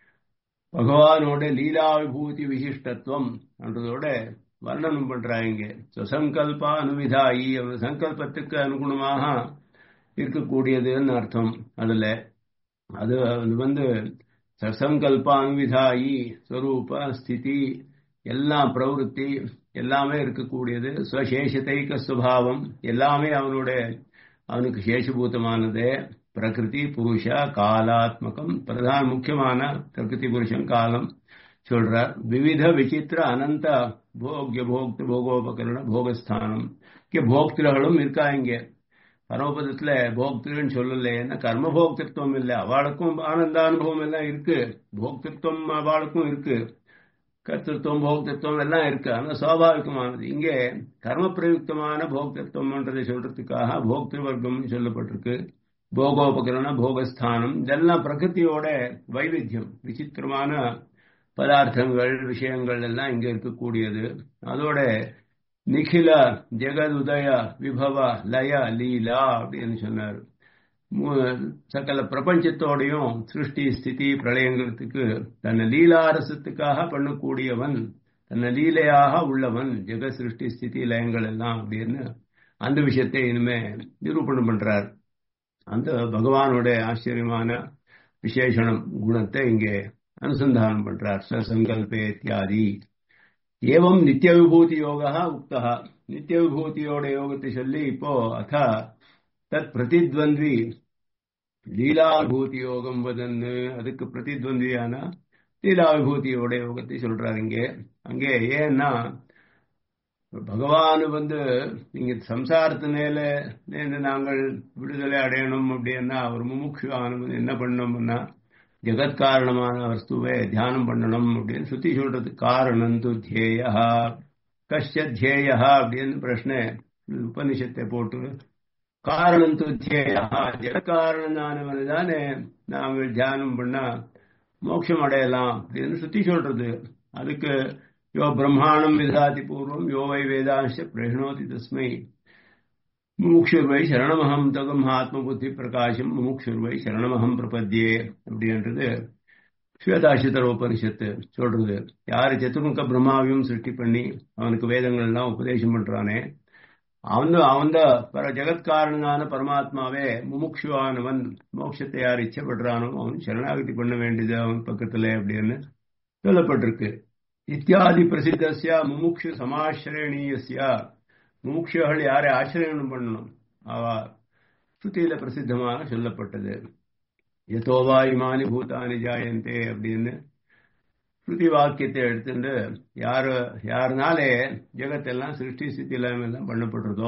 பகவானோட லீலா விபூதி விசிஷ்டத்துவம் என்றதோட வர்ணனம் பண்றாங்க சுசங்கல்ப அனுவிதாயி அவன் சங்கல்பத்துக்கு அனுகுணமாக இருக்கக்கூடியதுன்னு அர்த்தம் அதுல அது அது வந்து சசங்கல்பானுவிதாயி ஸ்வரூப ஸ்திதி எல்லாம் பிரவருத்தி எல்லாமே இருக்கக்கூடியது ஸ்வசேஷத்தைக்க சுபாவம் எல்லாமே அவனோட அவனுக்கு சேஷபூதமானது பிரகிருதி புருஷ காலாத்மகம் பிரதான முக்கியமான பிரகிருதி புருஷன் காலம் சொல்றார் விவித விசித்திர அனந்த போக்ய போக்து போகோபகரண போகஸ்தானம் போக்திரர்களும் இருக்கா இங்கே பரமபதத்துல போக்திருன்னு சொல்லலைன்னா கர்மபோக்திருத்துவம் இல்லை அவளுக்கும் ஆனந்த அனுபவம் எல்லாம் இருக்கு போக்திருத்துவம் அவளுக்கும் இருக்கு கர்த்தத்துவம் போக்திருத்துவம் எல்லாம் இருக்கு ஆனால் சுவாபாவிகமானது இங்கே கர்ம பிரயுக்தமான போக்திருத்துவம்ன்றதை சொல்றதுக்காக போக்திரு வர்க்கம்னு சொல்லப்பட்டிருக்கு போகோபகரண போகஸ்தானம் இதெல்லாம் பிரகிருத்தியோட வைவித்தியம் விசித்திரமான பதார்த்தங்கள் விஷயங்கள் எல்லாம் இங்க இருக்கக்கூடியது அதோட நிகில ஜெகதுதய விபவ லய லீலா அப்படின்னு சொன்னார் சகல பிரபஞ்சத்தோடையும் சிருஷ்டி ஸ்திதி பிரளயங்கிறதுக்கு தன்னை லீலாரசத்துக்காக பண்ணக்கூடியவன் தன்னை லீலையாக உள்ளவன் ஜெக சிருஷ்டி ஸ்திதி லயங்கள் எல்லாம் அப்படின்னு அந்த விஷயத்தை இனிமே நிரூபணம் பண்றார் அந்த பகவானோட ஆச்சரியமான விசேஷனம் குணத்தை இங்கே அனுசந்தானம் பண்றார் சங்கல்பே இத்தியாதி ஏவம் நித்திய விபூதி யோகா உக்தா நித்திய விபூதியோட யோகத்தை சொல்லி இப்போ அத தத் பிரதித்வந்தி லீலா விபூதி யோகம் வதன்னு அதுக்கு பிரதித்வந்தியான லீலா விபூதியோட யோகத்தை சொல்றாரு இங்கே அங்கே ஏன்னா பகவான் வந்து நீங்க சம்சாரத்து மேல நாங்கள் விடுதலை அடையணும் அப்படின்னா ஒரு முமுட்சு ஆனவன் என்ன பண்ணோம்னா ஜெகத்காரணமான வஸ்துவை தியானம் பண்ணணும் அப்படின்னு சுத்தி சொல்றது காரணம் து தியேயா கஷ்ய தியேயா அப்படின்னு பிரச்சனை உபனிஷத்தை போட்டு காரணம் து தியேயா ஜெகத்காரணனானவன் தானே நாங்கள் தியானம் பண்ணா மோட்சம் அடையலாம் அப்படின்னு சுத்தி சொல்றது அதுக்கு யோ பிரம்மாணம் விதாதி பூர்வம் யோ வை வேதாಂಶ பிரஷ்னோதி தஸ்மை முமுக்ஷுர்வை சரணமகம் தகம் ஆத்ம புத்தி பிரகாசம் முமுக்ஷுர்வை சரணமகம் பிரபத்தியே அப்படின்றது ஸ்வேதாசிதர உபனிஷத்து சொல்றது யாரு சத்துர்முக பிரம்மாவையும் சிருஷ்டி பண்ணி அவனுக்கு வேதங்கள் எல்லாம் உபதேசம் பண்றானே அவன் அவன் பர ஜெகத்காரனான பரமாத்மாவே முமுக்ஷுவானவன் மோட்சத்தை யார் இச்சப்படுறானோ அவன் சரணாகதி பண்ண வேண்டியது அவன் பக்கத்துல அப்படின்னு சொல்லப்பட்டிருக்கு இத்தியாதி பிரசித்தசியா முமுக்ஷு சமாசிரேணீயசியா முமுட்சுகள் யாரை ஆச்சரியம் பண்ணணும் அவ ஸ்ருதியில பிரசித்தமாக சொல்லப்பட்டது எதோவா இமானி பூதானி ஜாயந்தே அப்படின்னு ஸ்ருதி வாக்கியத்தை எடுத்துட்டு யாரு யாருனாலே ஜெகத்தெல்லாம் சிருஷ்டி ஸ்திதி எல்லாம் பண்ணப்படுறதோ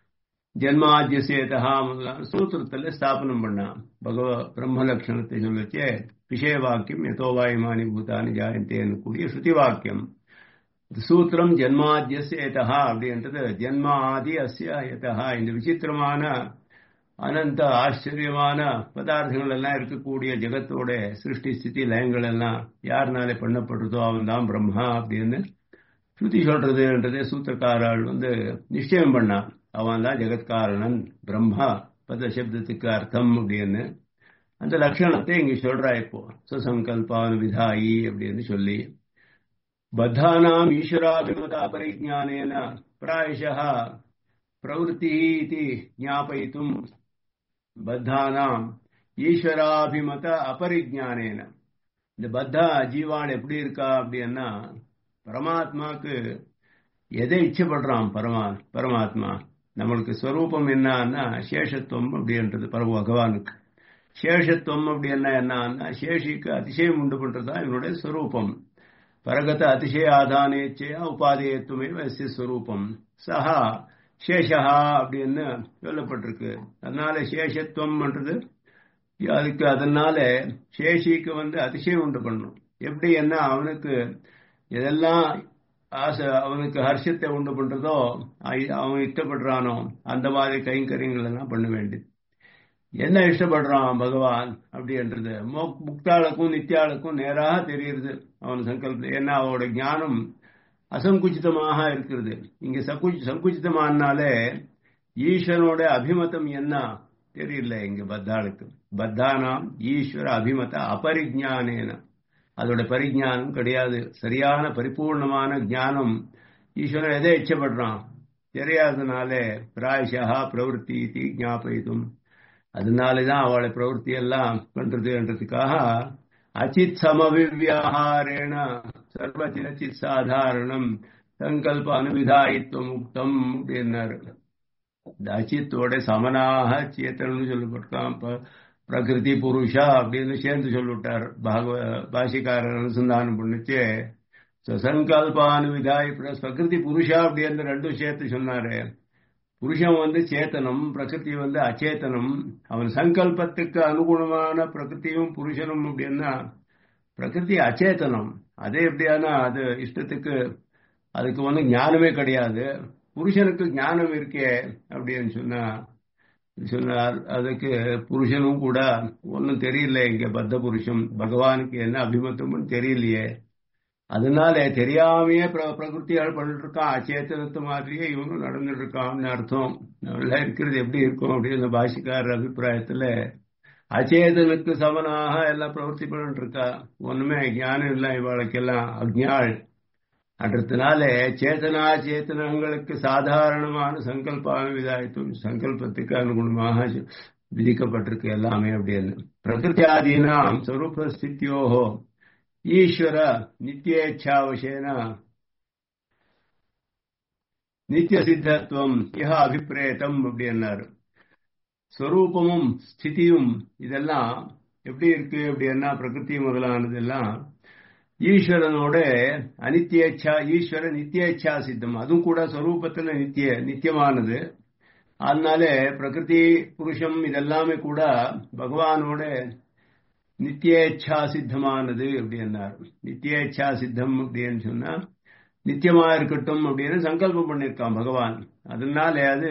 ஜென்மாஜ்யசேதா சூத்திரத்துல ஸ்தாபனம் பண்ணான் பகவ பிரம்ம லட்சணத்தை சொல்லச்சே விஷய வாக்கியம் எதோவா இமானி பூதானி ஜாயந்தேன்னு கூடிய ஸ்ருதி வாக்கியம் சூத்திரம் ஜென்மாத்தியசேதா அப்படின்றது ஜென்மா ஆதி அஸ்ய யதா இந்த விசித்திரமான அனந்த ஆச்சரியமான பதார்த்தங்கள் எல்லாம் இருக்கக்கூடிய ஜெகத்தோட சிருஷ்டி ஸ்திதி லயங்கள் எல்லாம் யாருனாலே பண்ணப்படுறதோ அவன் தான் பிரம்மா அப்படின்னு ஸ்ருதி சொல்றதுன்றதே சூத்திரக்காரால் வந்து நிச்சயம் பண்ணான் அவன் தான் ஜெகத்காரணன் பிரம்மா பத சப்தத்துக்கு அர்த்தம் அப்படின்னு அந்த லட்சணத்தை இங்க சொல்றா இப்போ சுசங்கல்பான் விதாயி அப்படின்னு சொல்லி बद्धानाम् ईश्वराभिमता परिज्ञानेन प्रायशः प्रवृत्तिः इति ज्ञापयितुम् பத்தானாம் ஈஸ்வராபிமத அபரிஜானேன இந்த பத்தா ஜீவான் எப்படி இருக்கா அப்படின்னா பரமாத்மாக்கு எதை இச்சப்படுறான் பரமா பரமாத்மா நம்மளுக்கு ஸ்வரூபம் என்னன்னா சேஷத்துவம் அப்படின்றது பரம பகவானுக்கு சேஷத்துவம் அப்படின்னா என்னன்னா சேஷிக்கு அதிசயம் உண்டு பண்றதுதான் இவனுடைய ஸ்வரூபம் பரகத அதிசய ஆதானேச்சையா உபாதேயத்துவமே வசிய ஸ்வரூபம் சஹா சேஷா அப்படின்னு சொல்லப்பட்டிருக்கு அதனால சேஷத்துவம்ன்றது அதுக்கு அதனால சேஷிக்கு வந்து அதிசயம் உண்டு பண்ணும் எப்படி என்ன அவனுக்கு எதெல்லாம் ஆசை அவனுக்கு ஹர்ஷத்தை உண்டு பண்றதோ அவன் இஷ்டப்படுறானோ அந்த மாதிரி கைங்கரியங்கள் எல்லாம் பண்ண வேண்டியது என்ன இஷ்டப்படுறான் பகவான் அப்படின்றது முக்தாளுக்கும் நித்தியாளுக்கும் நேராக தெரியுது அவன் சங்கல்பம் ஏன்னா அவனோட ஞானம் அசங்குச்சிதமாக இருக்கிறது இங்க சங்குச்சி சங்குச்சிதமானாலே ஈஸ்வரனோட அபிமதம் என்ன தெரியல இங்க பத்தாளுக்கு பத்தானாம் ஈஸ்வர அபிமத அபரிஜானேன அதோட பரிஜானம் கிடையாது சரியான பரிபூர்ணமான ஞானம் ஈஸ்வரன் எதை இச்சப்படுறான் தெரியாததுனாலே பிராயஷா பிரவருத்தி இது ஞாபகம் அதனாலதான் அவளை பிரவருத்தி எல்லாம் பண்றதுன்றதுக்காக அச்சித் சமவிவியாரேண சர்வச்சித் சாதாரணம் சங்கல்ப அனுவிதாயித்துவம் முக்தம் அப்படின்னாரு இந்த அச்சித்தோட சமனாக சேத்தனம்னு சொல்லப்பட்டான் பிரகிருதி புருஷா அப்படின்னு சேர்ந்து சொல்லிவிட்டார் பாகவ பாஷிக்காரர் அனுசந்தானம் பண்ணுச்சு சங்கல்பானுவிதாய் பிரகிருதி புருஷா அப்படின்னு ரெண்டும் சேர்த்து சொன்னாரு புருஷன் வந்து சேத்தனம் பிரகிருதி வந்து அச்சேதனம் அவன் சங்கல்பத்துக்கு அனுகுணமான பிரகிருதியும் புருஷனும் அப்படின்னா பிரகிருதி அச்சேதனம் அதே எப்படியானா அது இஷ்டத்துக்கு அதுக்கு வந்து ஞானமே கிடையாது புருஷனுக்கு ஞானம் இருக்கே அப்படின்னு சொன்னா சொன்னார் அதுக்கு புருஷனும் கூட ஒன்றும் தெரியல இங்க பத்த புருஷன் பகவானுக்கு என்ன அபிமத்தமும் தெரியலையே அதனால தெரியாமையே பிரகிருத்தியால் பண்ணிட்டு இருக்கான் அச்சேத்தனத்து மாதிரியே இவனும் நடந்துட்டு இருக்கான்னு அர்த்தம் நல்லா இருக்கிறது எப்படி இருக்கும் அப்படின்னு பாஷிக்காரர் அபிப்பிராயத்துல அச்சேதனுக்கு சமனாக எல்லாம் பிரவர்த்தி பண்ணிட்டு இருக்கா ஒண்ணுமே ஞானம் இல்லை இவளுக்கெல்லாம் அக்ஞாள் அன்றதுனால சேத்தனா சேத்தனங்களுக்கு சாதாரணமான சங்கல்பான விதாயத்தும் சங்கல்பத்துக்கு அனுகுணமாக விதிக்கப்பட்டிருக்கு எல்லாமே அப்படின்னு பிரகிருத்தியாதீனாம் ஸ்வரூப ஸ்தித்யோஹோ ஈஸ்வர நித்தியேச்சாவசேன நித்திய சித்தத்துவம் இஹ அபிப்பிரேதம் அப்படின்னாரு ஸ்வரூபமும் ஸ்திதியும் இதெல்லாம் எப்படி இருக்கு அப்படின்னா பிரகிருதி முதலானது எல்லாம் ஈஸ்வரனோட அனித்தியேச்சா ஈஸ்வர நித்தியேச்சா சித்தம் அதுவும் கூட ஸ்வரூபத்துல நித்திய நித்தியமானது அதனால பிரகிருதி புருஷம் இதெல்லாமே கூட பகவானோட நித்தியேச்சா சித்தமானது அப்படின்னார் நித்தியேச்சா சித்தம் அப்படின்னு சொன்னா நித்தியமா இருக்கட்டும் அப்படின்னு சங்கல்பம் பண்ணியிருக்கான் பகவான் அதனால அது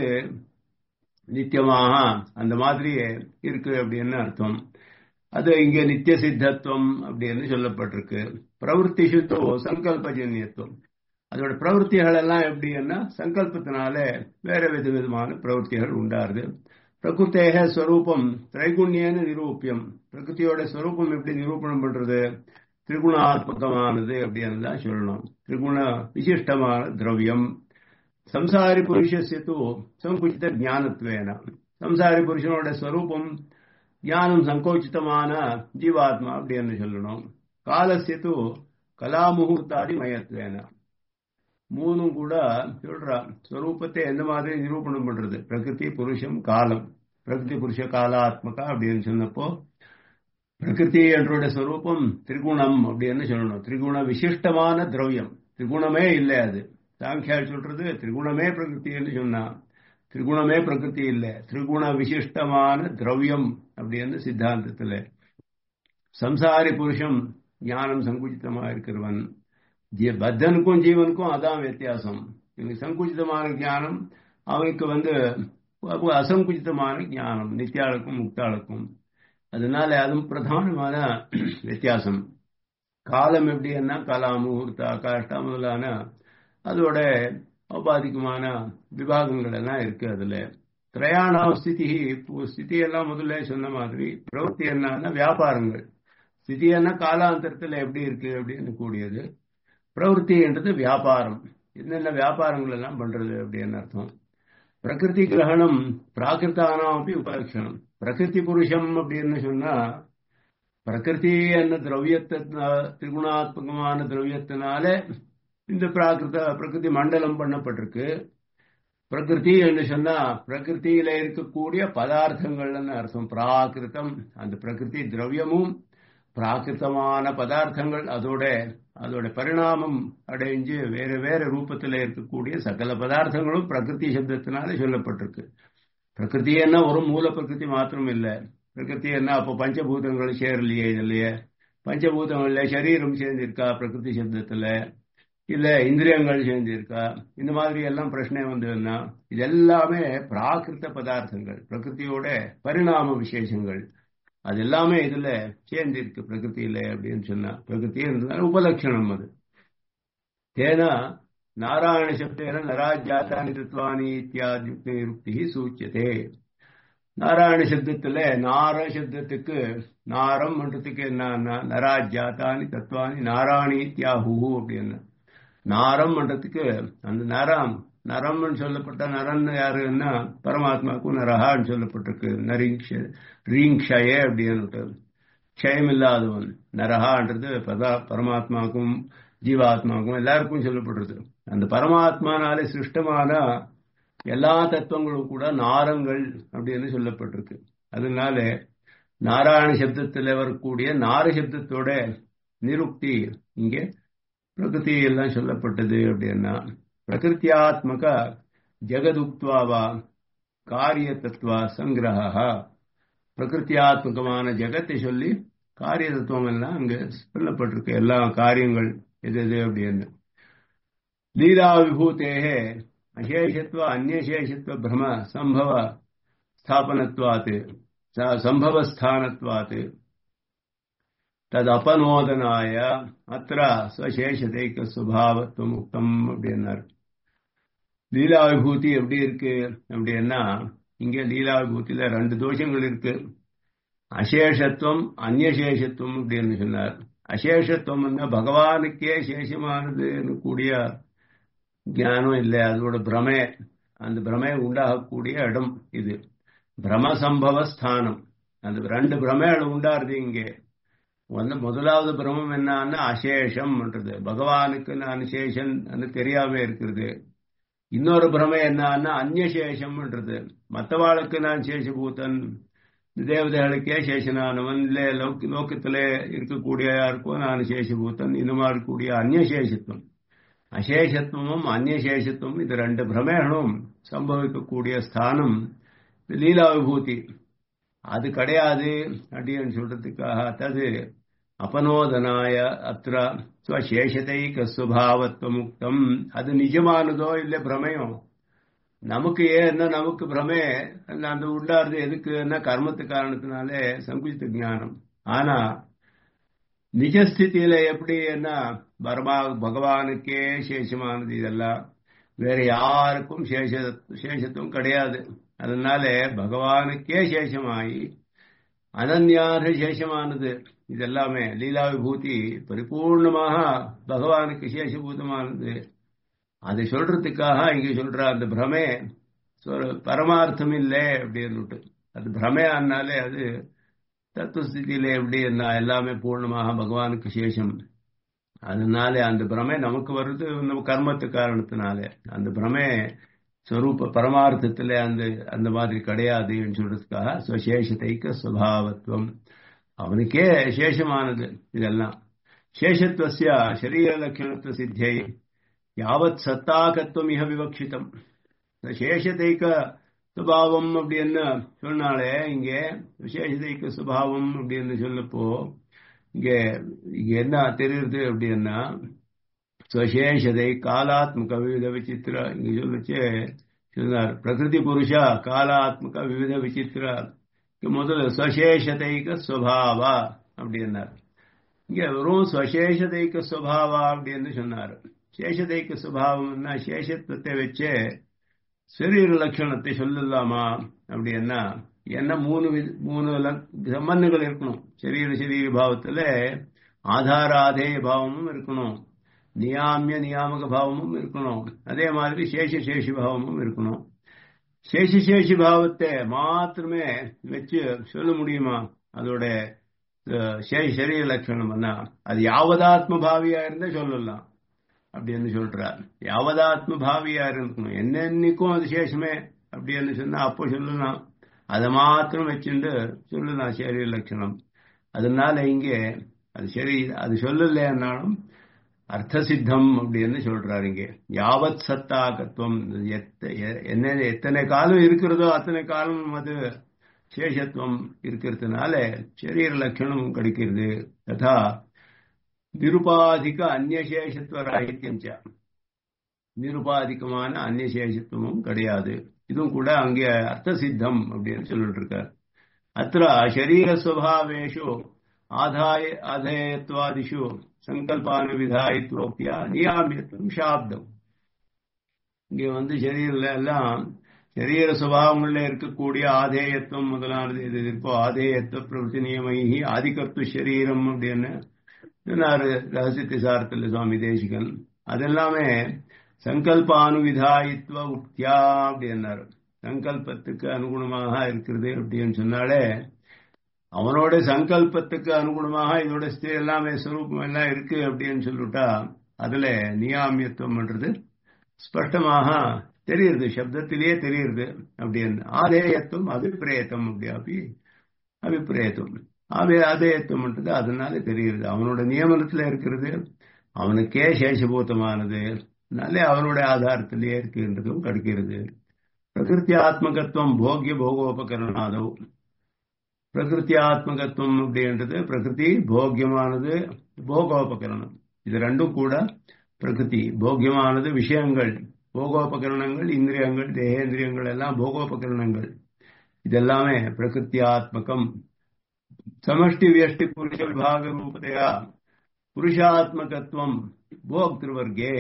நித்தியமாக அந்த மாதிரி இருக்கு அப்படின்னு அர்த்தம் அது இங்க நித்திய சித்தத்துவம் அப்படின்னு சொல்லப்பட்டிருக்கு பிரவருத்தி சுத்தோ சங்கல்பஜன்யத்துவம் அதோட பிரவருத்திகள் எல்லாம் எப்படின்னா சங்கல்பத்தினால வேற வித விதமான பிரவருத்திகள் உண்டாருது பிரகிருத்தேக ஸ்வரூபம் திரைகுண்யன்னு நிரூபியம் பிரகிருத்தியோட ஸ்வரூபம் எப்படி நிரூபணம் பண்றது திரிகுணாத்மகமானது அப்படின்னு தான் சொல்லணும் திரிகுண விசிஷ்டமான திரவியம் சம்சாரி புருஷத்து சங்குச்சித ஞானத்வேன சம்சாரி புருஷனோட ஸ்வரூபம் ஞானம் சங்கோச்சிதமான ஜீவாத்மா அப்படின்னு சொல்லணும் காலசியத்து கலாமுகூர்த்தாதி மயத்வேன மூணும் கூட சொல்றா ஸ்வரூபத்தை எந்த மாதிரி நிரூபணம் பண்றது பிரகிருதி புருஷம் காலம் பிரகிருதி புருஷ காலாத்மகா அப்படின்னு சொன்னப்போ பிரகிருதி என்றோட ஸ்வரூபம் திரிகுணம் அப்படின்னு சொல்லணும் திரிகுண விசிஷ்டமான திரவியம் திரிகுணமே இல்லை அது சாங்கியால் சொல்றது திரிகுணமே பிரகிருத்தின்னு சொன்னா திரிகுணமே பிரகிருதி இல்லை திரிகுண விசிஷ்டமான திரவியம் அப்படின்னு சித்தாந்தத்தில் சம்சாரி புருஷம் ஞானம் சங்குச்சிதமா இருக்கிறவன் பத்தனுக்கும் ஜீவனுக்கும் அதான் வித்தியாசம் இவனுக்கு சங்குச்சிதமான ஞானம் அவனுக்கு வந்து அசங்குச்சிதமான ஞானம் நித்தியாளுக்கும் முக்தாளுக்கும் அதனால அதுவும் பிரதானமான வித்தியாசம் காலம் எப்படின்னா கலா முகூர்த்தா காஷ்டா முதலான அதோட ஔபாதிகமான விபாகங்கள் எல்லாம் இருக்கு அதுல திரையாணா ஸ்திதி ஸ்திதி எல்லாம் முதல்ல சொன்ன மாதிரி பிரவருத்தி என்னன்னா வியாபாரங்கள் ஸ்திதி என்ன காலாந்தரத்தில் எப்படி இருக்கு அப்படின்னு கூடியது பிரவருத்தி என்றது வியாபாரம் என்னென்ன வியாபாரங்கள் எல்லாம் பண்றது அப்படின்னு அர்த்தம் பிரகிருதி கிரகணம் பிராகிருத்தானாம் அப்படி உபலட்சணம் பிரகிருதி புருஷம் அப்படின்னு சொன்னா பிரகிருதி என்ன திரவியத்தை திரிகுணாத்மகமான திரவியத்தினால இந்த பிராகிருத பிரகிருதி மண்டலம் பண்ணப்பட்டிருக்கு பிரகிருதி என்று சொன்னா பிரகிருதியில இருக்கக்கூடிய பதார்த்தங்கள்னு அர்த்தம் பிராகிருத்தம் அந்த பிரகிருதி திரவியமும் பிராகிருத்தமான பதார்த்தங்கள் அதோட அதோட பரிணாமம் அடைஞ்சு வேற வேற ரூபத்தில் இருக்கக்கூடிய சகல பதார்த்தங்களும் பிரகிருதி சப்தத்தினால சொல்லப்பட்டிருக்கு பிரகிருதி என்ன ஒரு மூல பிரகிருதி மாத்திரம் இல்லை பிரகிருதி என்ன அப்போ பஞ்சபூதங்கள் சேரலையே இல்லையே பஞ்சபூதங்கள்ல சரீரம் சேர்ந்திருக்கா பிரகிருதி சப்தத்துல இல்ல இந்திரியங்கள் சேர்ந்திருக்கா இந்த மாதிரி எல்லாம் பிரச்சனை வந்ததுன்னா இது எல்லாமே பிராகிருத்த பதார்த்தங்கள் பிரகிருதியோட பரிணாம விசேஷங்கள் அது எல்லாமே இதுல சேர்ந்திருக்கு பிரகிருதியில அப்படின்னு சொன்னா பிரகிருதி இருந்தாலும் உபலட்சணம் அது ஏன்னா நாராயண சப்தேன நராஜாத்தானி தத்துவானி இத்தியாதி யுக்தி சூச்சியதே நாராயண சப்தத்துல நார சப்தத்துக்கு நாரம் என்றதுக்கு என்னன்னா நராஜாத்தானி தத்துவானி நாராயணி தியாகு அப்படின்னு நாரம் என்றதுக்கு அந்த நரம் நரம்னு சொல்லப்பட்ட நரன் யாருன்னா பரமாத்மாவுக்கும் நரஹான்னு சொல்லப்பட்டிருக்கு நரீங்ஷ ரீங்ஷயே அப்படின்னு க்ஷயம் இல்லாதவன் நரஹான்றது பதா பரமாத்மாவுக்கும் ஜீவாத்மாவுக்கும் எல்லாருக்கும் சொல்லப்படுறது அந்த பரமாத்மானாலே சிருஷ்டமான எல்லா தத்துவங்களும் கூட நாரங்கள் அப்படின்னு சொல்லப்பட்டிருக்கு அதனால நாராயண சப்தத்தில் வரக்கூடிய நார சப்தத்தோட நிருக்தி இங்கே பிரகிருதி எல்லாம் சொல்லப்பட்டது அப்படின்னா பிரகிருத்தியாத்மக ஜெகதுக்துவாவா காரிய தத்துவ சங்கிரகா பிரகிருத்தியாத்மகமான ஜெகத்தை சொல்லி காரிய தத்துவம் எல்லாம் அங்க சொல்லப்பட்டிருக்கு எல்லா காரியங்கள் எது எது அப்படின்னு லீலா விபூத்தேகே அசேஷத்துவ அந்நசேஷத்துவ பிரம சம்பவ ஸ்தாபனத்வாத் சம்பவஸ்தானத்வாத் ததபனோதனாய அத்த ஸ்வசேஷதைக்க சுபாவத்துவம் உக்தம் அப்படின்னார் லீலா விபூதி எப்படி இருக்கு அப்படின்னா இங்க லீலா விபூதியில ரெண்டு தோஷங்கள் இருக்கு அசேஷத்துவம் அந்நசேஷத்துவம் அப்படின்னு சொன்னார் அசேஷத்துவம் பகவானுக்கே சேஷமானதுன்னு கூடிய ஞானம் இல்லை அதோட பிரமே அந்த பிரமே உண்டாகக்கூடிய இடம் இது பிரம சம்பவ ஸ்தானம் அந்த ரெண்டு பிரமைகள் உண்டாருது இங்கே வந்து முதலாவது பிரமம் என்னன்னா அசேஷம்ன்றது பகவானுக்கு நான் சேஷன் தெரியாம இருக்கிறது இன்னொரு பிரமை என்னன்னா அந்நசேஷம்ன்றது மற்றவாளுக்கு நான் சேஷபூதன் தேவதைகளுக்கே சேஷனானவன் இல்ல லோக்கத்திலே இருக்கக்கூடிய யாருக்கோ நான் சேஷபூத்தன் இந்த மாதிரி கூடிய அந்நசேஷத்துவம் அசேஷத்துவமும் அந்நசேஷத்துவம் இது ரெண்டு பிரமேகளும் சம்பவிக்கக்கூடிய ஸ்தானம் லீலா விபூதி அது கிடையாது அப்படின்னு சொல்றதுக்காக தது அபனோதனாய அத்திர ஸ்வசேஷதைக சுபாவத்துவ முக்தம் அது நிஜமானதோ இல்லை பிரமயம் நமக்கு ஏன்னா நமக்கு பிரமே அந்த உள்ளாருது எதுக்குன்னா கர்மத்து காரணத்தினாலே சங்குச்சித்த ஞானம் ஆனா நிஜஸ்திதியில எப்படி என்ன பரமா பகவானுக்கே சேஷமானது இதெல்லாம் வேற யாருக்கும் சேஷ சேஷத்துவம் கிடையாது அதனால பகவானுக்கே சேஷமாயி அனன்யாக சேஷமானது இதெல்லாமே லீலா விபூதி பரிபூர்ணமாக பகவானுக்கு சேஷபூதமானது அதை சொல்றதுக்காக இங்க சொல்ற அந்த பிரமே பரமார்த்தம் இல்லை அப்படின்னுட்டு அது பிரமையானாலே அது தத்துவஸ்திதியில எப்படி என்ன எல்லாமே பூர்ணமாக பகவானுக்கு சேஷம் அதனால அந்த பிரமை நமக்கு வருது நம்ம கர்மத்து காரணத்தினால அந்த பிரமே ஸ்வரூப பரமார்த்தத்துல அந்த அந்த மாதிரி கிடையாதுன்னு சொல்றதுக்காக ஸ்வசேஷத்தைக்க சுவாவத்துவம் அவனுக்கே சேஷமானது இதெல்லாம் சேஷத்துவசிய சரீர லட்சணத்துவ சித்தியை யாவத் சத்தாகத்துவம் மிக விவக்ஷிதம் விசேஷதைக்க சுபாவம் அப்படின்னு சொன்னாலே இங்கே விசேஷதைக்க சுபாவம் அப்படின்னு சொல்லப்போ இங்கே இங்க என்ன தெரியுது அப்படின்னா ஸ்வசேஷதை காலாத்மக விவித விசித்திர இங்க சொல்லிச்சு சொன்னார் பிரகிருதி புருஷா காலாத்மக விவித விசித்திர முதல்ல ஸ்வசேஷதைக்க சுவாவா அப்படின்னார் இங்க வெறும் ஸ்வசேஷதைக்க சுவாவா அப்படின்னு சொன்னார் சேஷதைக்க சுபாவம்னா சேஷத்துவத்தை வச்சே சரீர லட்சணத்தை சொல்லலாமா அப்படின்னா என்ன மூணு மூணு சம்பந்தங்கள் இருக்கணும் சரீர சரீர பாவத்துல ஆதார ஆதேய பாவமும் இருக்கணும் நியாமிய நியாமக பாவமும் இருக்கணும் அதே மாதிரி சேஷ சேஷி பாவமும் இருக்கணும் சேஷ சேஷி பாவத்தை மாத்திரமே வச்சு சொல்ல முடியுமா அதோட சரீர லட்சணம் அது யாவதாத்ம பாவியா இருந்தா சொல்லலாம் அப்படின்னு சொல்றார் யாவதாத்ம பாவியா இருக்கணும் என்னென்னைக்கும் அது சேஷமே அப்படின்னு சொன்னா அப்போ சொல்லலாம் அதை மாத்திரம் வச்சுட்டு சொல்லலாம் சரீர லட்சணம் அதனால இங்கே அது சரி அது சொல்லலைன்னாலும் அர்த்த சித்தம் அப்படின்னு சொல்றாரு இங்கே யாவத் சத்தாகத்துவம் என்ன எத்தனை காலம் இருக்கிறதோ அத்தனை காலம் அது சேஷத்துவம் இருக்கிறதுனால சரீர லட்சணம் கிடைக்கிறது ததா நிருபாதிக அந்நசேஷத்துவ ராகித்யம் நிருபாதிகமான அந்நசேஷத்துவமும் கிடையாது இதுவும் கூட அங்கே அர்த்த சித்தம் அப்படின்னு சொல்லிட்டு இருக்கார் அத்த சரீரஸ்வபாவேஷு ஆதாய ஆதேயத்வாதிஷு சங்கல்பானுவிதாயித்வோக்தியா நியாமியத்துவம் சாப்தம் இங்க வந்து சரீரில் எல்லாம் சரீர சுபாவங்கள்ல இருக்கக்கூடிய ஆதேயத்துவம் முதலானது இது இருக்கோ ஆதேயத்துவ பிரவൃத்தி நியமைகி ஆதிக்கத்துவ சரீரம் அப்படின்னு சொன்னாரு ரகசிய சாரத்தில் சுவாமி தேசிகன் அதெல்லாமே சங்கல்பானுவிதாயித்வ உக்தியா அப்படின்னாரு சங்கல்பத்துக்கு அனுகுணமாக இருக்கிறது அப்படின்னு சொன்னாலே அவனோட சங்கல்பத்துக்கு அனுகுணமாக இதோட ஸ்திரீ எல்லாமே சுரூபம் எல்லாம் இருக்கு அப்படின்னு சொல்லிட்டா அதுல நியாமியத்துவம்ன்றது ஸ்பஷ்டமாக தெரியுது சப்தத்திலேயே தெரியுது அப்படின்னு ஆதேயத்துவம் அபிப்பிரேயத்துவம் அப்படி அப்படி அபிப்பிரேயத்துவம் அவே அதேயத்துவம்ன்றது அதனால தெரியுது அவனோட நியமனத்துல இருக்கிறது அவனுக்கே சேஷபூதமானது அதனாலே அவனுடைய ஆதாரத்திலேயே இருக்கின்றதும் கிடைக்கிறது பிரகிருத்தி ஆத்மகத்துவம் போக்கிய போகோபகரணாதவ் பிரகிருத்தி ஆத்மகத்துவம் அப்படின்றது பிரகிருதி போக்கியமானது போகோபகரணம் இது ரெண்டும் கூட பிரகிருதி போக்கியமானது விஷயங்கள் போகோபகரணங்கள் இந்திரியங்கள் தேகேந்திரியங்கள் எல்லாம் போகோபகரணங்கள் இதெல்லாமே பிரகிருத்தியாத்மகம் சமஷ்டி வியஷ்டி புருஷ விபாக ரூபதையா புருஷாத்மகத்துவம் போக்திருவர்கே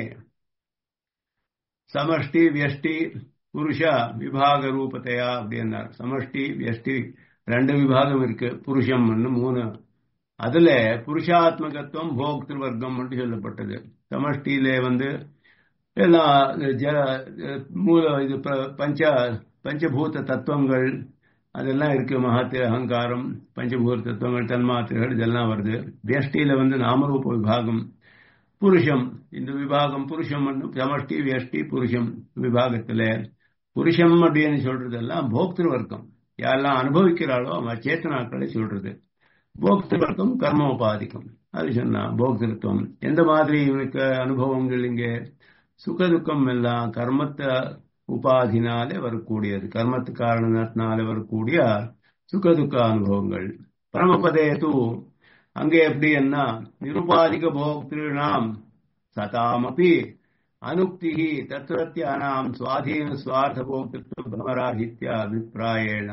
சமஷ்டி வியஷ்டி புருஷ விபாக ரூபத்தையா அப்படின்னார் சமஷ்டி வியஷ்டி ரெண்டு விபாகம் இருக்கு புருஷம் மூணு அதுல புருஷாத்மகத்துவம் போக்திரு வர்க்கம் சொல்லப்பட்டது சமஷ்டியிலே வந்து எல்லாம் மூல இது பஞ்ச பஞ்சபூத தத்துவங்கள் அதெல்லாம் இருக்கு மகாத்திர அகங்காரம் பஞ்சபூத தத்துவங்கள் தன்மாத்திரைகள் இதெல்லாம் வருது வியஷ்டியில வந்து நாமரூப விபாகம் புருஷம் இந்த விபாகம் புருஷம் சமஷ்டி வியஷ்டி புருஷம் விபாகத்துல புருஷம் அப்படின்னு சொல்றதெல்லாம் போக்திரு வர்க்கம் யாரெல்லாம் அனுபவிக்கிறாளோ அவன் சேத்தனாக்களை சொல்றது போக்திரு வர்க்கம் கர்மோபாதிக்கம் அது சொன்னா போக்திருத்துவம் எந்த மாதிரி இவனுக்கு அனுபவங்கள் இங்கே சுகதுக்கம் எல்லாம் கர்மத்தை உபாதினாலே வரக்கூடியது கர்மத்து காரணத்தினால வரக்கூடிய சுகதுக்க அனுபவங்கள் பரமபதே தூ அங்கே எப்படி என்ன நிருபாதிக போக்திருநாம் சதாமபி அனுக்தி தத்ரத்யானாம் சுவாதீன சுவார்த்த போக்திருத்துவ பிரமராகித்ய அபிப்பிராயேன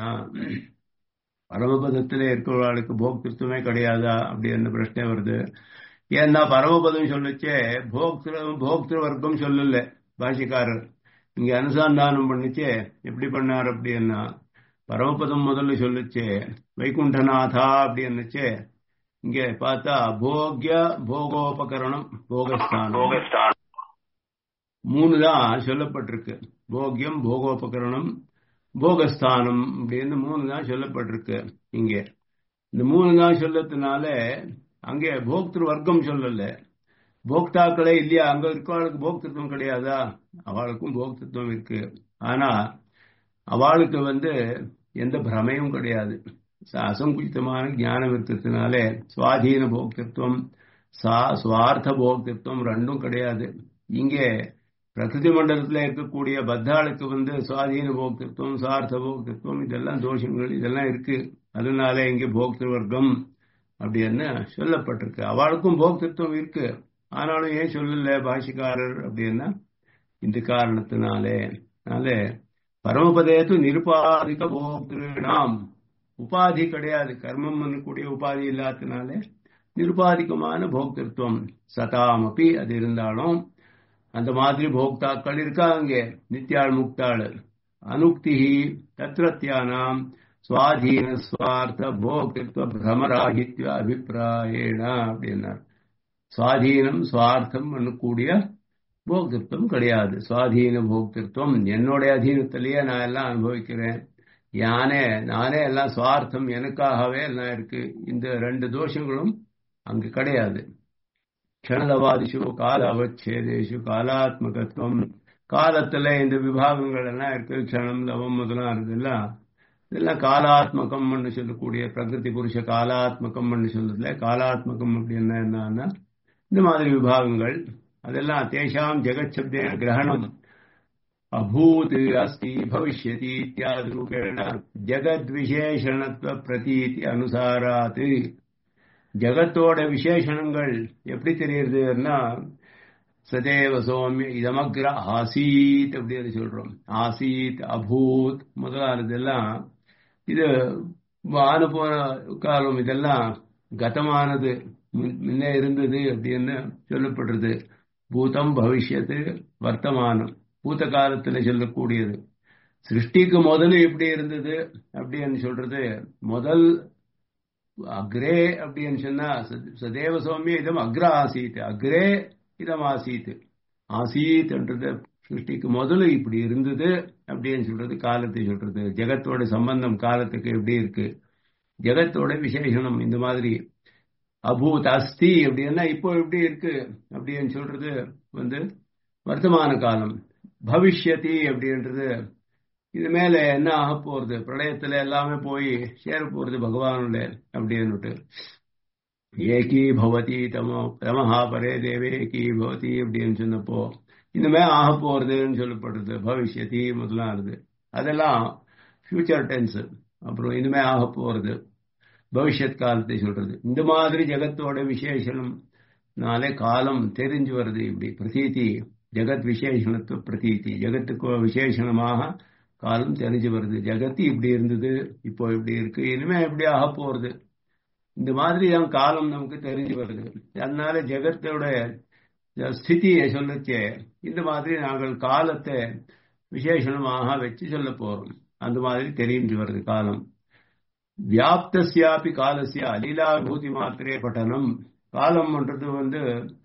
பரமபதத்திலே இருக்கிறவர்களுக்கு போக்திருத்துவமே கிடையாதா அப்படி என்ன பிரச்சனை வருது ஏன்னா பரமபதம் சொல்லிச்சே போக்திரு போக்திரு வர்க்கம் சொல்லல பாஷிக்காரர் இங்க அனுசந்தானம் பண்ணிச்சே எப்படி பண்ணார் அப்படின்னா பரமபதம் முதல்ல சொல்லிச்சே வைகுண்டநாதா அப்படின்னுச்சே இங்க பார்த்தா போக்ய போகோபகரணம் போகஸ்தானம் மூணு தான் சொல்லப்பட்டிருக்கு போக்யம் போகோபகரணம் போகஸ்தானம் அப்படின்னு மூணு தான் சொல்லப்பட்டிருக்கு இங்க இந்த மூணு தான் சொல்லத்தினால அங்கே போக்திரு வர்க்கம் சொல்லல போக்தாக்களே இல்லையா அங்க இருக்கவளுக்கு போக்திருத்தம் கிடையாதா அவளுக்கும் போக்திருத்தம் இருக்கு ஆனா அவளுக்கு வந்து எந்த பிரமையும் கிடையாது அசங்குச்சிதமான ஞானம் இருக்கிறதுனால சுவாதீன போக்திருத்தம் சா சுவார்த்த போக்திருத்தம் ரெண்டும் கிடையாது இங்கே பிரகிருதி மண்டலத்தில் இருக்கக்கூடிய பத்தாளுக்கு வந்து சுவாதீன போக்திருத்தம் சுவார்த்த போக்திருத்தம் இதெல்லாம் தோஷங்கள் இதெல்லாம் இருக்கு அதனால இங்கே போக்திரு வர்க்கம் அப்படின்னு சொல்லப்பட்டிருக்கு அவளுக்கும் போக்திருத்தம் இருக்கு ஆனாலும் ஏன் சொல்லல பாஷிக்காரர் அப்படின்னா இந்த காரணத்தினாலே அதனால பரமபதேத்து நிருபாதிக போக்திருநாம் உபாதி கிடையாது கர்மம் பண்ணக்கூடிய உபாதி இல்லாதனாலே நிருபாதிகமான போக்திருத்துவம் சதாமப்பி அது இருந்தாலும் அந்த மாதிரி போக்தாக்கள் இருக்காங்க நித்யாள் முக்தாள் அனுக்தி தத்ரத்யானாம் சுவாதீன சுவார்த்த போக்திருத்துவ பிரமராகித்ய அபிப்பிராயேன அப்படின்னார் சுவாதீனம் சுவார்த்தம் பண்ணக்கூடிய போக்திருத்தம் கிடையாது சுவாதீன போக்திருத்தம் என்னுடைய அதீனத்திலேயே நான் எல்லாம் அனுபவிக்கிறேன் யானே நானே எல்லாம் சுவார்த்தம் எனக்காகவே எல்லாம் இருக்கு இந்த ரெண்டு தோஷங்களும் அங்கு கிடையாது க்ஷணதவாதிஷு கால அவச்சேதேஷு காலாத்மகத்துவம் காலத்துல இந்த விபாகங்கள் எல்லாம் இருக்கு க்ஷணம் லவம் முதலாம் இருக்குல்ல இதெல்லாம் காலாத்மகம் சொல்லக்கூடிய பிரகிருதி புருஷ காலாத்மகம் சொல்றதுல காலாத்மகம் அப்படின்னா என்னன்னா இந்த மாதிரி விபாகங்கள் அதெல்லாம் தேஷாம் ஜெகச்சப்தே கிரகணம் அபூத் அஸ்தி பவிஷ்யதி இத்தியாதி ரூபேண ஜெகத்விசேஷணத்துவ பிரதீதி அனுசாராத்து ஜகத்தோட விசேஷணங்கள் எப்படி தெரியுதுன்னா சதேவ சோமிய இதமக்ர ஆசீத் அப்படின்னு சொல்றோம் ஆசீத் அபூத் முதலானதெல்லாம் இது ஆன போன காலம் இதெல்லாம் கதமானது முன்னே இருந்தது அப்படின்னு சொல்லப்படுறது பூதம் பவிஷ்யத்து வர்த்தமானம் பூத்த காலத்துல சொல்லக்கூடியது சிருஷ்டிக்கு முதல்ல எப்படி இருந்தது அப்படின்னு சொல்றது முதல் அக்ரே அப்படின்னு சொன்னா சதேவ சௌமிய இதம் அக்ர ஆசீத் அக்ரே இதம் ஆசீத் ஆசீத்ன்றது சிருஷ்டிக்கு முதல்ல இப்படி இருந்தது அப்படின்னு சொல்றது காலத்தை சொல்றது ஜெகத்தோட சம்பந்தம் காலத்துக்கு எப்படி இருக்கு ஜெகத்தோட விசேஷனம் இந்த மாதிரி அபூத் அஸ்தி அப்படின்னா இப்போ எப்படி இருக்கு அப்படின்னு சொல்றது வந்து வர்த்தமான காலம் பவிஷ்யதி அப்படின்றது இது மேல என்ன ஆக போறது பிரளயத்துல எல்லாமே போய் சேர போறது பகவானுல அப்படின்னுட்டு ஏகி பவதி தமோ தமஹா பரே தேவே ஏகி பவதி அப்படின்னு சொன்னப்போ இனிமே ஆக போறதுன்னு சொல்லப்படுறது பவிஷ்யதி முதலானது அதெல்லாம் ஃபியூச்சர் டென்ஸ் அப்புறம் இனிமே ஆக போறது பவிஷ்யத் காலத்தை சொல்றது இந்த மாதிரி ஜெகத்தோட விசேஷனம் நாளே காலம் தெரிஞ்சு வருது இப்படி பிரதீதி ஜெகத் விசேஷணத்துவ பிரதீதி ஜெகத்துக்கு விசேஷணமாக காலம் தெரிஞ்சு வருது ஜெகத்து இப்படி இருந்தது இப்போ இப்படி இருக்கு இனிமே எப்படி ஆக போறது இந்த மாதிரி தான் காலம் நமக்கு தெரிஞ்சு வருது அதனால ஜெகத்தோட ஸ்திதியை சொல்லச்சே இந்த மாதிரி நாங்கள் காலத்தை விசேஷணமாக வச்சு சொல்ல போறோம் அந்த மாதிரி தெரிஞ்சு வருது காலம் வியாப்தியாபி காலசிய அலீலாபூதி மாத்திரே பட்டனம் காலம்ன்றது வந்து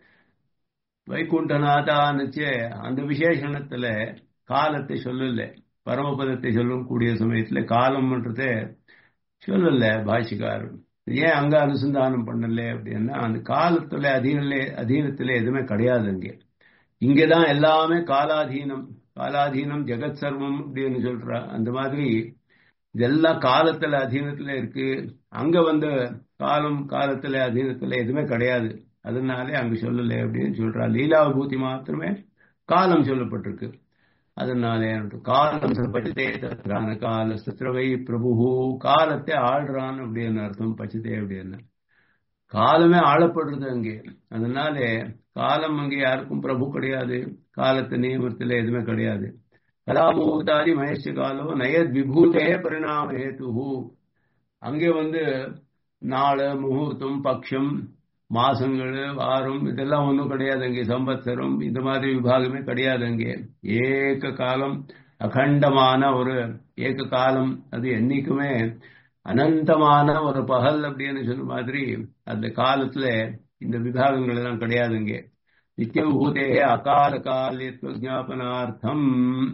வைகுண்டநாதான்னுச்சே அந்த விசேஷணத்துல காலத்தை சொல்லல பரமபதத்தை சொல்லக்கூடிய சமயத்துல காலம்ன்றதே சொல்லல பாஷிகாரன் ஏன் அங்க அனுசந்தானம் பண்ணல அப்படின்னா அந்த காலத்துல அதீனிலே அதீனத்துல எதுவுமே கிடையாது அங்கே இங்கதான் எல்லாமே காலாதீனம் காலாதீனம் ஜெகத் சர்வம் அப்படின்னு சொல்ற அந்த மாதிரி இதெல்லாம் காலத்துல அதீனத்துல இருக்கு அங்க வந்து காலம் காலத்துல அதீனத்துல எதுவுமே கிடையாது அதனாலே அங்க சொல்லல அப்படின்னு சொல்றா லீலா விபூதி மாத்திரமே காலம் சொல்லப்பட்டிருக்கு அதனாலே காலம் பச்சதே தத்ரான கால சத்ரவை பிரபு காலத்தை ஆள்றான் அப்படின்னு அர்த்தம் பச்சதே அப்படின்னு காலமே ஆளப்படுறது அங்கே அதனாலே காலம் அங்கே யாருக்கும் பிரபு கிடையாது காலத்து நியமத்தில் எதுவுமே கிடையாது கலாமுகூதாதி மகேஷ காலோ நயத் விபூதே பரிணாம ஹேத்து அங்கே வந்து நாள் முகூர்த்தம் பக்ஷம் மாசங்கள் வாரம் இதெல்லாம் ஒன்றும் கிடையாது அங்கே சம்பத்சரம் இந்த மாதிரி விபாகமே கிடையாது அங்கே ஏக காலம் அகண்டமான ஒரு ஏக காலம் அது என்னைக்குமே அனந்தமான ஒரு பகல் அப்படின்னு சொன்ன மாதிரி அந்த காலத்துல இந்த விபாகங்கள் எல்லாம் கிடையாது இங்கே நித்தியம் பூதே அகால காலியத்துவ ஜாபனார்த்தம்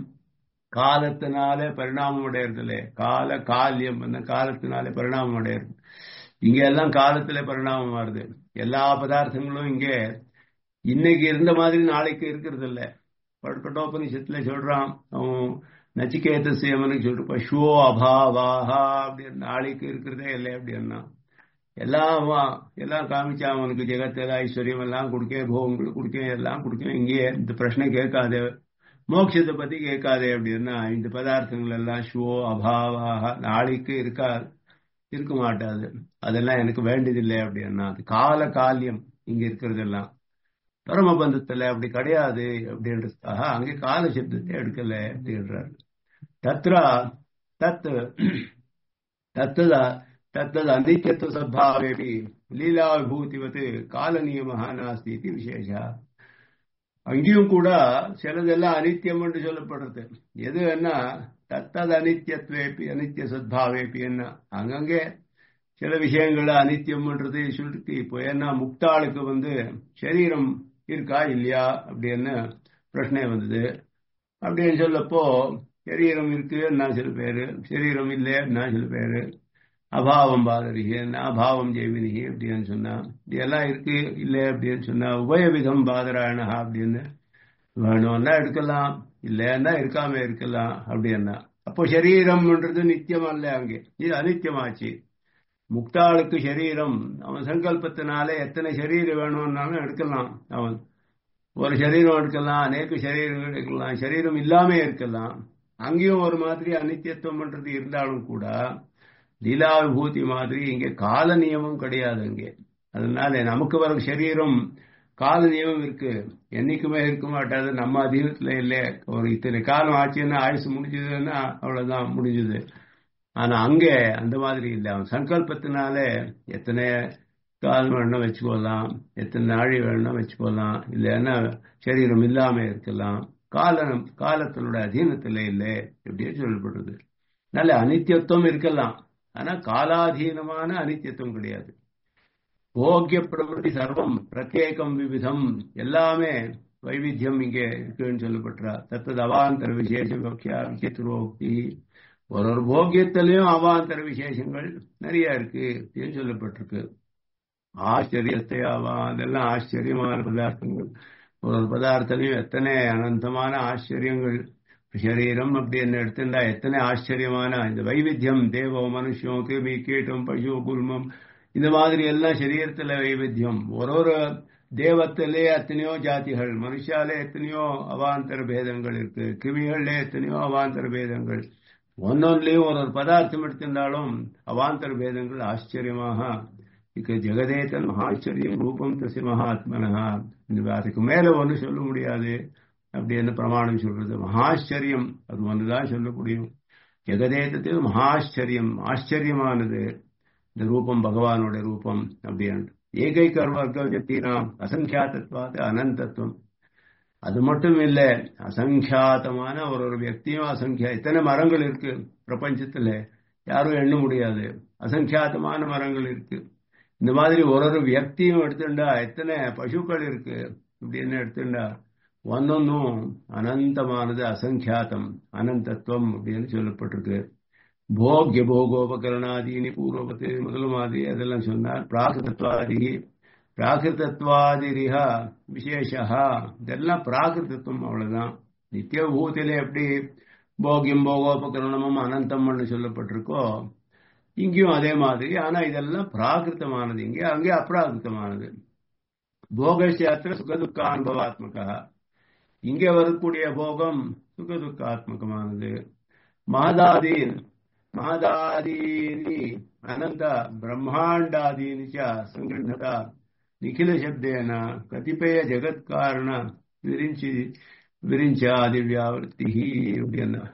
காலத்தினாலே பரிணாமம் அடையிறதுல கால காலியம் அந்த காலத்தினாலே பரிணாமம் அடையிறது இங்க எல்லாம் காலத்துல பரிணாமம் வருது எல்லா பதார்த்தங்களும் இங்க இன்னைக்கு இருந்த மாதிரி நாளைக்கு இருக்கிறது இல்ல கட்டோபனிஷத்துல சொல்றான் அவன் நச்சிகேத சேமனுக்கு சொல்லிட்டு பசுவோ அபாவாஹா அப்படின்னு நாளைக்கு இருக்கிறதே இல்லை அப்படின்னா எல்லாம் எல்லாம் காமிச்சா அவனுக்கு ஜெகத்தில் ஐஸ்வர்யம் எல்லாம் கொடுக்க போகங்கள் கொடுக்க எல்லாம் கொடுக்க இங்கே இந்த பிரச்சனை கேட்காது மோட்சத்தை பத்தி கேட்காதே அப்படின்னா இந்த பதார்த்தங்கள் எல்லாம் ஷோ அபாவாக நாளைக்கு இருக்கா இருக்க மாட்டாது அதெல்லாம் எனக்கு வேண்டியதில்லை அப்படின்னா அது கால காலியம் இங்க இருக்கிறதெல்லாம் பரமபந்தத்துல அப்படி கிடையாது அப்படின்றதுக்காக அங்கே கால சப்தத்தை எடுக்கல அப்படின்றாரு தத்ரா தத் தத்ததா தத்தது அனித்யத்துவ சத்பாவேபி லீலா விபூதிவத்து கால நியமஹா நாஸ்தி இது விசேஷா அங்கேயும் கூட சிலதெல்லாம் அனித்தியம் என்று சொல்லப்படுறது எது என்ன தத்தது அனித்தியத்வேப்பி அனித்திய சத்பாவேப்பி என்ன அங்கங்கே சில விஷயங்கள் அனித்தியம்ன்றது சொல்லிட்டு இப்போ என்ன முக்தாளுக்கு வந்து சரீரம் இருக்கா இல்லையா அப்படின்னு பிரச்சனை வந்தது அப்படின்னு சொல்லப்போ சரீரம் இருக்குன்னா சில பேரு சரீரம் இல்லைன்னா சில பேரு அபாவம் பாதரிகி அபாவம் ஜெய்வினிகி அப்படின்னு சொன்னா இதெல்லாம் இருக்கு இல்லை அப்படின்னு சொன்னா உபயவிதம் பாதராயணா அப்படின்னு வேணும்னா எடுக்கலாம் இல்லைன்னா இருக்காம இருக்கலாம் அப்படின்னா அப்போ சரீரம்ன்றது நித்தியம் அல்ல அங்கே இது அனித்தியமாச்சு முக்தாளுக்கு சரீரம் அவன் சங்கல்பத்தினாலே எத்தனை சரீரம் வேணும்னாலும் எடுக்கலாம் அவன் ஒரு சரீரம் எடுக்கலாம் அநேக சரீரங்கள் எடுக்கலாம் சரீரம் இல்லாம இருக்கலாம் அங்கேயும் ஒரு மாதிரி அனித்தியத்துவம்ன்றது இருந்தாலும் கூட லீலா விபூதி மாதிரி இங்கே கால நியமம் கிடையாது அங்கே அதனால நமக்கு வரும் சரீரம் கால நியமம் இருக்கு என்னைக்குமே இருக்க மாட்டாது நம்ம அதீனத்துல இல்லை ஒரு இத்தனை காலம் ஆச்சுன்னா ஆயுசு முடிஞ்சதுன்னா அவ்வளவுதான் முடிஞ்சது ஆனா அங்கே அந்த மாதிரி இல்லை அவன் சங்கல்பத்தினால எத்தனை கால் வேணும்னா வச்சுக்கொள்ளலாம் எத்தனை நாழி வேணும்னா வச்சுக்கொள்ளலாம் இல்லைன்னா சரீரம் இல்லாம இருக்கலாம் காலம் காலத்தினோட அதீனத்துல இல்லை எப்படியே சொல்லப்படுறது நல்ல அனித்தியத்துவம் இருக்கலாம் ஆனா காலாதீனமான அனித்தியத்துவம் கிடையாது போக்கிய பிரபதி சர்வம் பிரத்யேகம் விவிதம் எல்லாமே வைவித்தியம் இங்கே இருக்குன்னு சொல்லப்பட்டா தத்தது அவாந்தர விசேஷ விசேஷோக்தி ஒரு ஒரு போக்கியத்திலையும் அவாந்தர விசேஷங்கள் நிறைய இருக்கு அப்படின்னு சொல்லப்பட்டிருக்கு ஆச்சரியத்தை அவா அதெல்லாம் ஆச்சரியமான பதார்த்தங்கள் ஒரு ஒரு பதார்த்தலையும் எத்தனை அனந்தமான ஆச்சரியங்கள் சரீரம் அப்படின்னு எடுத்துட்டா எத்தனை ஆச்சரியமான இந்த வைவித்தியம் தேவ மனுஷம் கிருமி கீட்டம் பசு குல்மம் இந்த மாதிரி எல்லாம் சரீரத்துல வைவித்தியம் ஒரு ஒரு தேவத்திலே எத்தனையோ ஜாதிகள் மனுஷாலே எத்தனையோ அவாந்தர பேதங்கள் இருக்கு கிருமிகள்ல எத்தனையோ அவாந்தர பேதங்கள் ஒன்னொன்னுலயும் ஒரு ஒரு பதார்த்தம் எடுத்திருந்தாலும் அவாந்தர பேதங்கள் ஆச்சரியமாக இக்கு ஜெகதேதன் மகாச்சரியம் ரூபம் தசி மகாத்மனஹா அதுக்கு மேல ஒன்று சொல்ல முடியாது அப்படின்னு பிரமாணம் சொல்றது மகாச்சரியம் அது ஒன்றுதான் சொல்ல முடியும் ஜெகதேதத்தில் மகாச்சரியம் ஆச்சரியமானது இந்த ரூபம் பகவானோட ரூபம் அப்படின்னு ஏகைக்க வர்க்கம் அசங்கியாத்தத்வாத அனந்தத்துவம் அது மட்டும் இல்ல அசங்கியாத்தமான ஒரு ஒரு வியக்தியும் அசங்கியா இத்தனை மரங்கள் இருக்கு பிரபஞ்சத்துல யாரும் எண்ண முடியாது அசங்கியாத்தமான மரங்கள் இருக்கு இந்த மாதிரி ஒரு ஒரு வியக்தியும் எடுத்துட்டா எத்தனை பசுக்கள் இருக்கு இப்படின்னு எடுத்துட்டா ஒன்னொன்னும் அனந்தமானது அசங்கியாத்தம் அனந்தத்துவம் அப்படின்னு சொல்லப்பட்டிருக்கு போக்ய போகோபகரணாதீனி பூர்வபத்து முதல் மாதிரி அதெல்லாம் சொன்னார் பிராகிருதத்வாதி பிராகிருதத்வாதிரிஹா விசேஷா இதெல்லாம் பிராகிருதத்துவம் அவ்வளவுதான் நித்திய பூத்திலே எப்படி போகியம் போகோபகரணமும் அனந்தம்னு சொல்லப்பட்டிருக்கோ இங்கேயும் அதே மாதிரி ஆனா இதெல்லாம் பிராகிருத்தமானது இங்கே அங்கே அப்ராகிருத்தமானது போகசாத்திர சுகதுக்க அனுபவாத்மகா இங்கே வரக்கூடிய போகம் சுகதுக்காத்மகமானது மகதாதீன் மகதாதீனி அனந்த பிரம்மாண்டாதீனி ச சங்கிருதா நிఖில சப்தேன கதிபய ஜெகத்காரண விரிஞ்சி விரிஞ்சாதி வியாவர்த்தி அப்படின்னா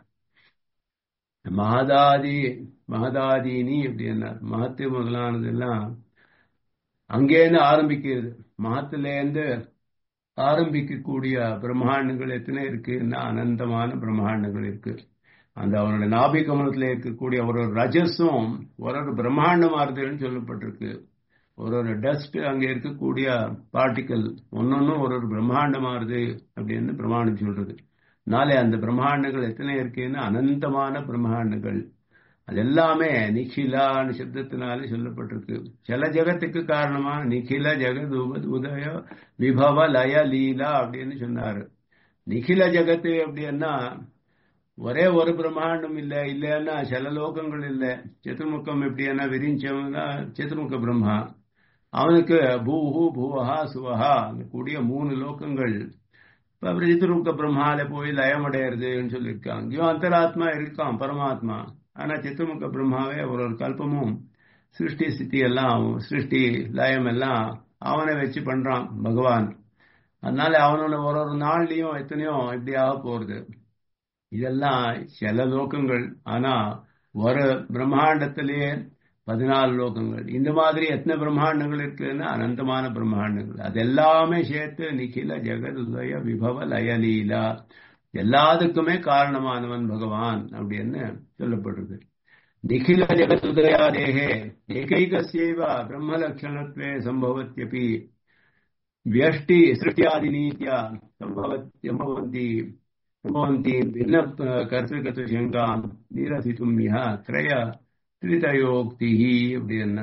மகதாதி மகதாதீனி அப்படின்னார் மகத்து முதலானதெல்லாம் அங்கேருந்து ஆரம்பிக்கிறது மகத்திலேருந்து ஆரம்பிக்கக்கூடிய பிரம்மாண்டங்கள் எத்தனை இருக்குன்னா அனந்தமான பிரம்மாண்டங்கள் இருக்கு அந்த அவனுடைய நாபி கமலத்தில் இருக்கக்கூடிய ஒரு ஒரு ரஜஸும் ஒரு ஒரு பிரம்மாண்டமாறுதுன்னு சொல்லப்பட்டிருக்கு ஒரு ஒரு டஸ்ட் அங்க இருக்கக்கூடிய பார்ட்டிக்கல் ஒன்னொன்னும் ஒரு ஒரு பிரம்மாண்டமாறுது அப்படின்னு பிரமாணம் சொல்றது நாளை அந்த பிரம்மாண்டங்கள் எத்தனை இருக்குன்னு அனந்தமான பிரம்மாண்டங்கள் அது எல்லாமே நிখিலான்னு சப்தத்தினாலே சொல்லப்பட்டிருக்கு சில ஜெகத்துக்கு காரணமான நிখিல ஜெகத் உதய விபவ லய லீலா அப்படின்னு சொன்னாரு நிখিல ஜெகத்து அப்படின்னா ஒரே ஒரு பிரம்மாண்டம் இல்ல இல்லைன்னா சில லோகங்கள் இல்ல சதுர்முகம் எப்படின்னா விரிஞ்சவன்னா சதுர்முக பிரம்மா அவனுக்கு பூஹு பூவஹா சுவஹா அந்த கூடிய மூணு லோகங்கள் அப்புறம் சித்துருக்க பிரம்மால போய் லயம் அடையிறதுன்னு சொல்லியிருக்காங்க இவன் அந்தராத்மா இருக்கான் பரமாத்மா ஆனா சித்துமுக பிரம்மாவே ஒரு ஒரு கல்பமும் சிருஷ்டி ஸ்திதி எல்லாம் சிருஷ்டி லயம் எல்லாம் அவனை வச்சு பண்றான் பகவான் அதனால அவனோட ஒரு ஒரு நாள்லயும் எத்தனையோ இப்படி ஆக போறது இதெல்லாம் சில லோகங்கள் ஆனா ஒரு பிரம்மாண்டத்திலேயே பதினாலு லோகங்கள் இந்த மாதிரி எத்தனை பிரம்மாண்டங்கள் இருக்குன்னா அனந்தமான பிரம்மாண்டங்கள் அது எல்லாமே சேர்த்து நிখিல ஜெகதுதய விபவ லயலீலா எல்லாத்துக்குமே காரணமானவன் பகவான் அப்படின்னு சொல்லப்படுறது நிখিல ஜெகதுதயாதேகே ஏகைகசேவ பிரம்மலட்சணத்வே சம்பவத்தியபி வியஷ்டி சிருஷ்டியாதிநீத்யா சம்பவந்தி சம்பவந்தி பின்ன கர்த்தகத்துவசங்காம் நீரசித்தும் யா திரய திரிதயோக்தி அப்படின்னா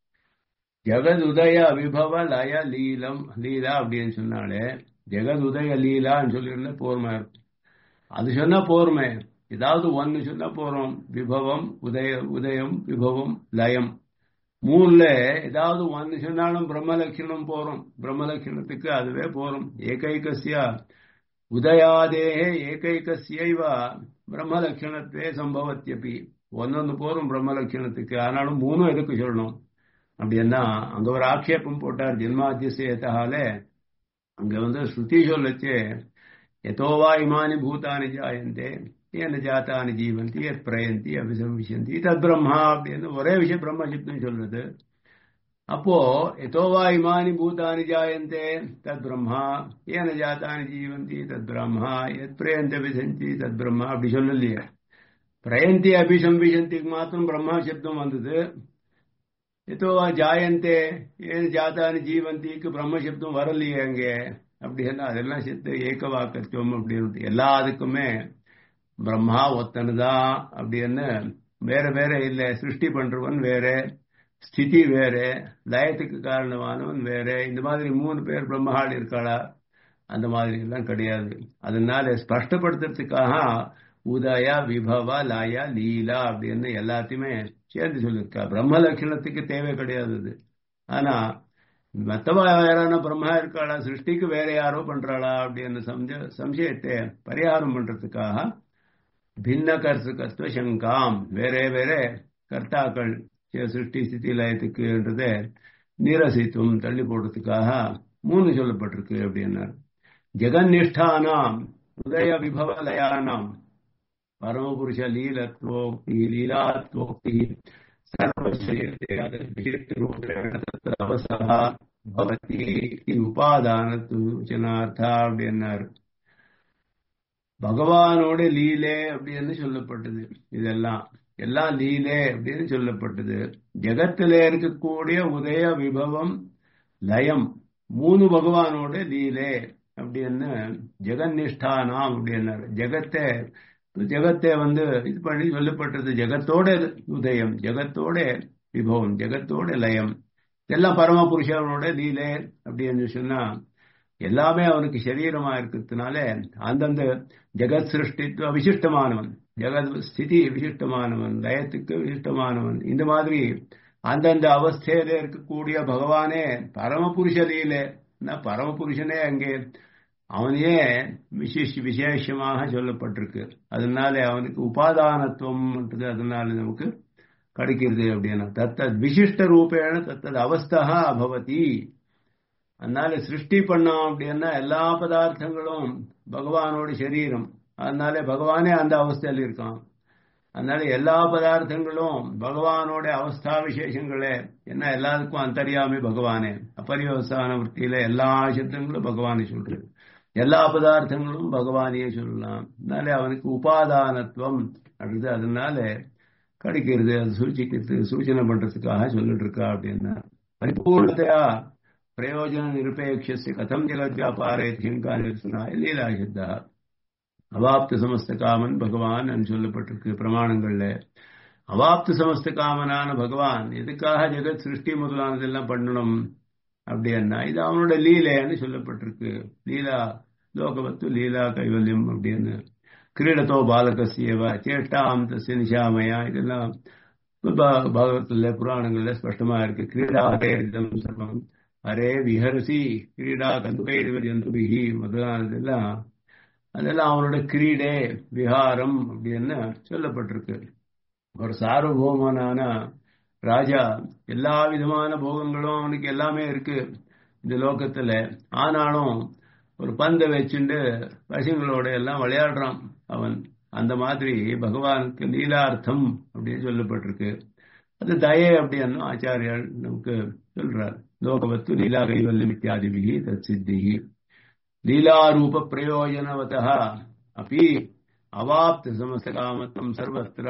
ஜெகத் உதய விபவ லய லீலம் லீலா அப்படின்னு சொன்னாலே ஜெகத் உதய லீலான்னு சொல்லியிருந்த போர்மை இருக்கும் அது சொன்னா போர்மை ஏதாவது ஒன்னு சொன்னா போறோம் விபவம் உதய உதயம் விபவம் லயம் மூணுல ஏதாவது ஒன்னு சொன்னாலும் பிரம்மலட்சணம் போறோம் பிரம்மலட்சணத்துக்கு அதுவே போறோம் ஏகைகசியா உதயாதேகே ஏகைகசியைவ பிரம்மலட்சணத்வே சம்பவத்தியபி ஒன்னொன்னு போறோம் பிரம்மலட்சணத்துக்கு ஆனாலும் மூணும் எதுக்கு சொல்லணும் அப்படின்னா அங்க ஒரு ஆக்ஷேபம் போட்டார் ஜென்மாத்தியசேதால அங்க வந்து ஸ்ருதி சொல்லச்சு எதோவா இமானி பூதானி ஜாயந்தே என்ன ஜாத்தானி ஜீவந்தி எத் பிரயந்தி அபிசம்விசந்தி தத் பிரம்மா அப்படின்னு ஒரே விஷயம் பிரம்ம சப்தம் சொல்றது அப்போ எதோவா இமானி பூதானி ஜாயந்தே தத் பிரம்மா ஏன ஜாத்தானி ஜீவந்தி தத் பிரம்மா எத் பிரயந்தி அபிசந்தி தத் பிரம்மா அப்படி சொல்லலையே பிரயந்தி அபிசம்பிசந்திக்கு மாத்திரம் பிரம்மா சப்தம் வந்தது எதோவா ஜாயந்தே ஏன் ஜாத்தானி ஜீவந்திக்கு பிரம்ம சப்தம் வரலையே அங்கே அப்படின்னா அதெல்லாம் சேர்த்து ஏகவாக்கத்துவம் அப்படின்னு எல்லாத்துக்குமே பிரம்மா ஒத்தனுதான் அப்படின்னு வேற வேற இல்லை சிருஷ்டி பண்றவன் வேற ஸ்திதி வேற லயத்துக்கு காரணமானவன் வேற இந்த மாதிரி மூணு பேர் பிரம்மாள் இருக்காளா அந்த மாதிரி எல்லாம் கிடையாது அதனால ஸ்பஷ்டப்படுத்துறதுக்காக உதய விபவ லய லீலா அப்படின்னு எல்லாத்தையுமே சேர்ந்து சொல்லியிருக்கா பிரம்ம லட்சணத்துக்கு தேவை கிடையாது அது ஆனா மத்தவா யாரான பிரம்மா இருக்காளா சிருஷ்டிக்கு வேற யாரோ பண்றாளா அப்படின்னு சம்ச சம்சயத்தை பரிகாரம் பண்றதுக்காக பின்ன கர்த்தகத்துவ சங்காம் வேற வேற கர்த்தாக்கள் சிருஷ்டி ஸ்திதி லயத்துக்குன்றதை நிரசித்துவம் தள்ளி போடுறதுக்காக மூணு சொல்லப்பட்டிருக்கு அப்படின்னார் ஜெகன்னிஷ்டானாம் உதய விபவ லயானாம் பரமபுருஷ லீலத்வோக்தி லீலாத்வோக்தி அவசரா பவதி உபாதானத்து வச்சனார்த்தா அப்படின்னாரு பகவானோட லீலே அப்படின்னு சொல்லப்பட்டது இதெல்லாம் எல்லாம் லீலே அப்படின்னு சொல்லப்பட்டது ஜெகத்தில இருக்கக்கூடிய உதய விபவம் லயம் மூணு பகவானோட லீலே அப்படின்னு ஜெகன்னிஷ்டானாம் அப்படின்னாரு ஜெகத்தை ஜெகத்தை வந்து இது பண்ணி சொல்லப்பட்டது ஜெகத்தோட உதயம் ஜெகத்தோட விபவம் ஜெகத்தோட லயம் இதெல்லாம் பரமபுருஷனோட லீலே அப்படின்னு சொன்னா எல்லாமே அவனுக்கு சரீரமா இருக்கிறதுனால அந்தந்த ஜெகத் சிருஷ்டித்துவ விசிஷ்டமானவன் ஜெகத் ஸ்திதி விசிஷ்டமானவன் லயத்துக்கு விசிஷ்டமானவன் இந்த மாதிரி அந்தந்த அவஸ்தையில இருக்கக்கூடிய பகவானே பரமபுருஷ லீலே பரமபுருஷனே அங்கே அவனையே விசேஷ விசேஷமாக சொல்லப்பட்டிருக்கு அதனால அவனுக்கு உபாதானத்துவம்ன்றது அதனால நமக்கு கிடைக்கிறது அப்படின்னா தத்தத் விசிஷ்ட ரூபேன தத்தது அவஸ்தா அபவதி அதனால சிருஷ்டி பண்ணோம் அப்படின்னா எல்லா பதார்த்தங்களும் பகவானோட சரீரம் அதனால பகவானே அந்த அவஸ்தையில் இருக்கான் அதனால எல்லா பதார்த்தங்களும் பகவானோட அவஸ்தா விசேஷங்களே என்ன எல்லாருக்கும் அந்தரியாமி பகவானே அபரிவசான வృத்தியில எல்லா சப்தங்களும் பகவானை சொல்றது எல்லா பதார்த்தங்களும் பகவானையே சொல்லலாம் அதனால அவனுக்கு உபாதானத்துவம் அடுத்து அதனால கிடைக்கிறது அது சூச்சிக்கிறது சூச்சனை பண்றதுக்காக சொல்லிட்டு இருக்கா அப்படின்னா பரிபூர்ணத்தையா பிரயோஜன நிருபேட்ச கதம் ஜெகத் வியாபாரே ஹிங்கா நிறுத்தினா லீலா சித்தா அவாப்த சமஸ்த காமன் பகவான் சொல்லப்பட்டிருக்கு பிரமாணங்கள்ல அவாப்த சமஸ்த காமனான பகவான் எதுக்காக ஜெகத் சிருஷ்டி முதலானதெல்லாம் பண்ணணும் அப்படின்னா இது அவனோட லீலைன்னு சொல்லப்பட்டிருக்கு லீலா லோகவத்து லீலா கைவல்யம் அப்படின்னு கிரீடத்தோ பாலகசியவ சேஷ்டாம் தசிய நிஷாமயா இதெல்லாம் பாகவத்துல புராணங்கள்ல ஸ்பஷ்டமா இருக்கு கிரீடா இதம் சர்வம் அரே விஹரசி கிரீடா கந்துகைடுவதிகி முதலானதெல்லாம் அதெல்லாம் அவனோட கிரீடே விஹாரம் அப்படின்னு சொல்லப்பட்டிருக்கு ஒரு சார்வபௌமனான ராஜா எல்லா விதமான போகங்களும் அவனுக்கு எல்லாமே இருக்கு இந்த லோகத்துல ஆனாலும் ஒரு பந்தை வச்சுண்டு பசங்களோட எல்லாம் விளையாடுறான் அவன் அந்த மாதிரி பகவானுக்கு லீலார்த்தம் அப்படின்னு சொல்லப்பட்டிருக்கு அது தயே அப்படின்னு ஆச்சாரியால் நமக்கு சொல்றார் லோகவத்து லீலா கைவல்யம் இத்தியாதிபிகி தத் சித்திகி லீலாரூப பிரயோஜனவத அப்படி அவாப்த சமஸ்தகாமத்தம் சர்வத்திர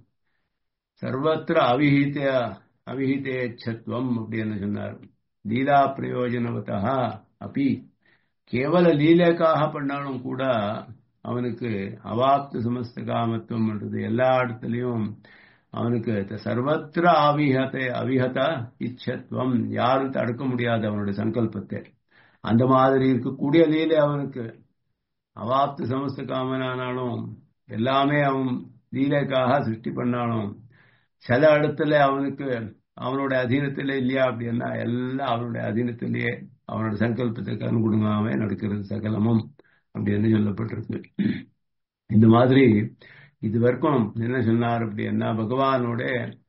சர்வத்திர அவிஹித அவிஹிதேச்சத்துவம் அப்படின்னு சொன்னார் லீலா பிரயோஜனவதா அப்படி கேவல லீலைக்காக பண்ணாலும் கூட அவனுக்கு அவாப்த சமஸ்த காமத்துவம்ன்றது எல்லா இடத்துலையும் அவனுக்கு சர்வத்திர அவிஹத அவிஹத இச்சத்துவம் யாரும் தடுக்க முடியாது அவனுடைய சங்கல்பத்தை அந்த மாதிரி இருக்கக்கூடிய லீலை அவனுக்கு அவாப்த சமஸ்த காமனானாலும் எல்லாமே அவன் லீலைக்காக சிருஷ்டி பண்ணாலும் சில இடத்துல அவனுக்கு அவனோட அதீனத்தில் இல்லையா அப்படின்னா எல்லாம் அவனுடைய அதீனத்திலேயே அவனோட சங்கல்பத்துக்கு அனுகுணமாகவே நடக்கிறது சகலமும் அப்படின்னு சொல்லப்பட்டிருக்கு இந்த மாதிரி இது வரைக்கும் என்ன சொன்னார் அப்படின்னா பகவானோட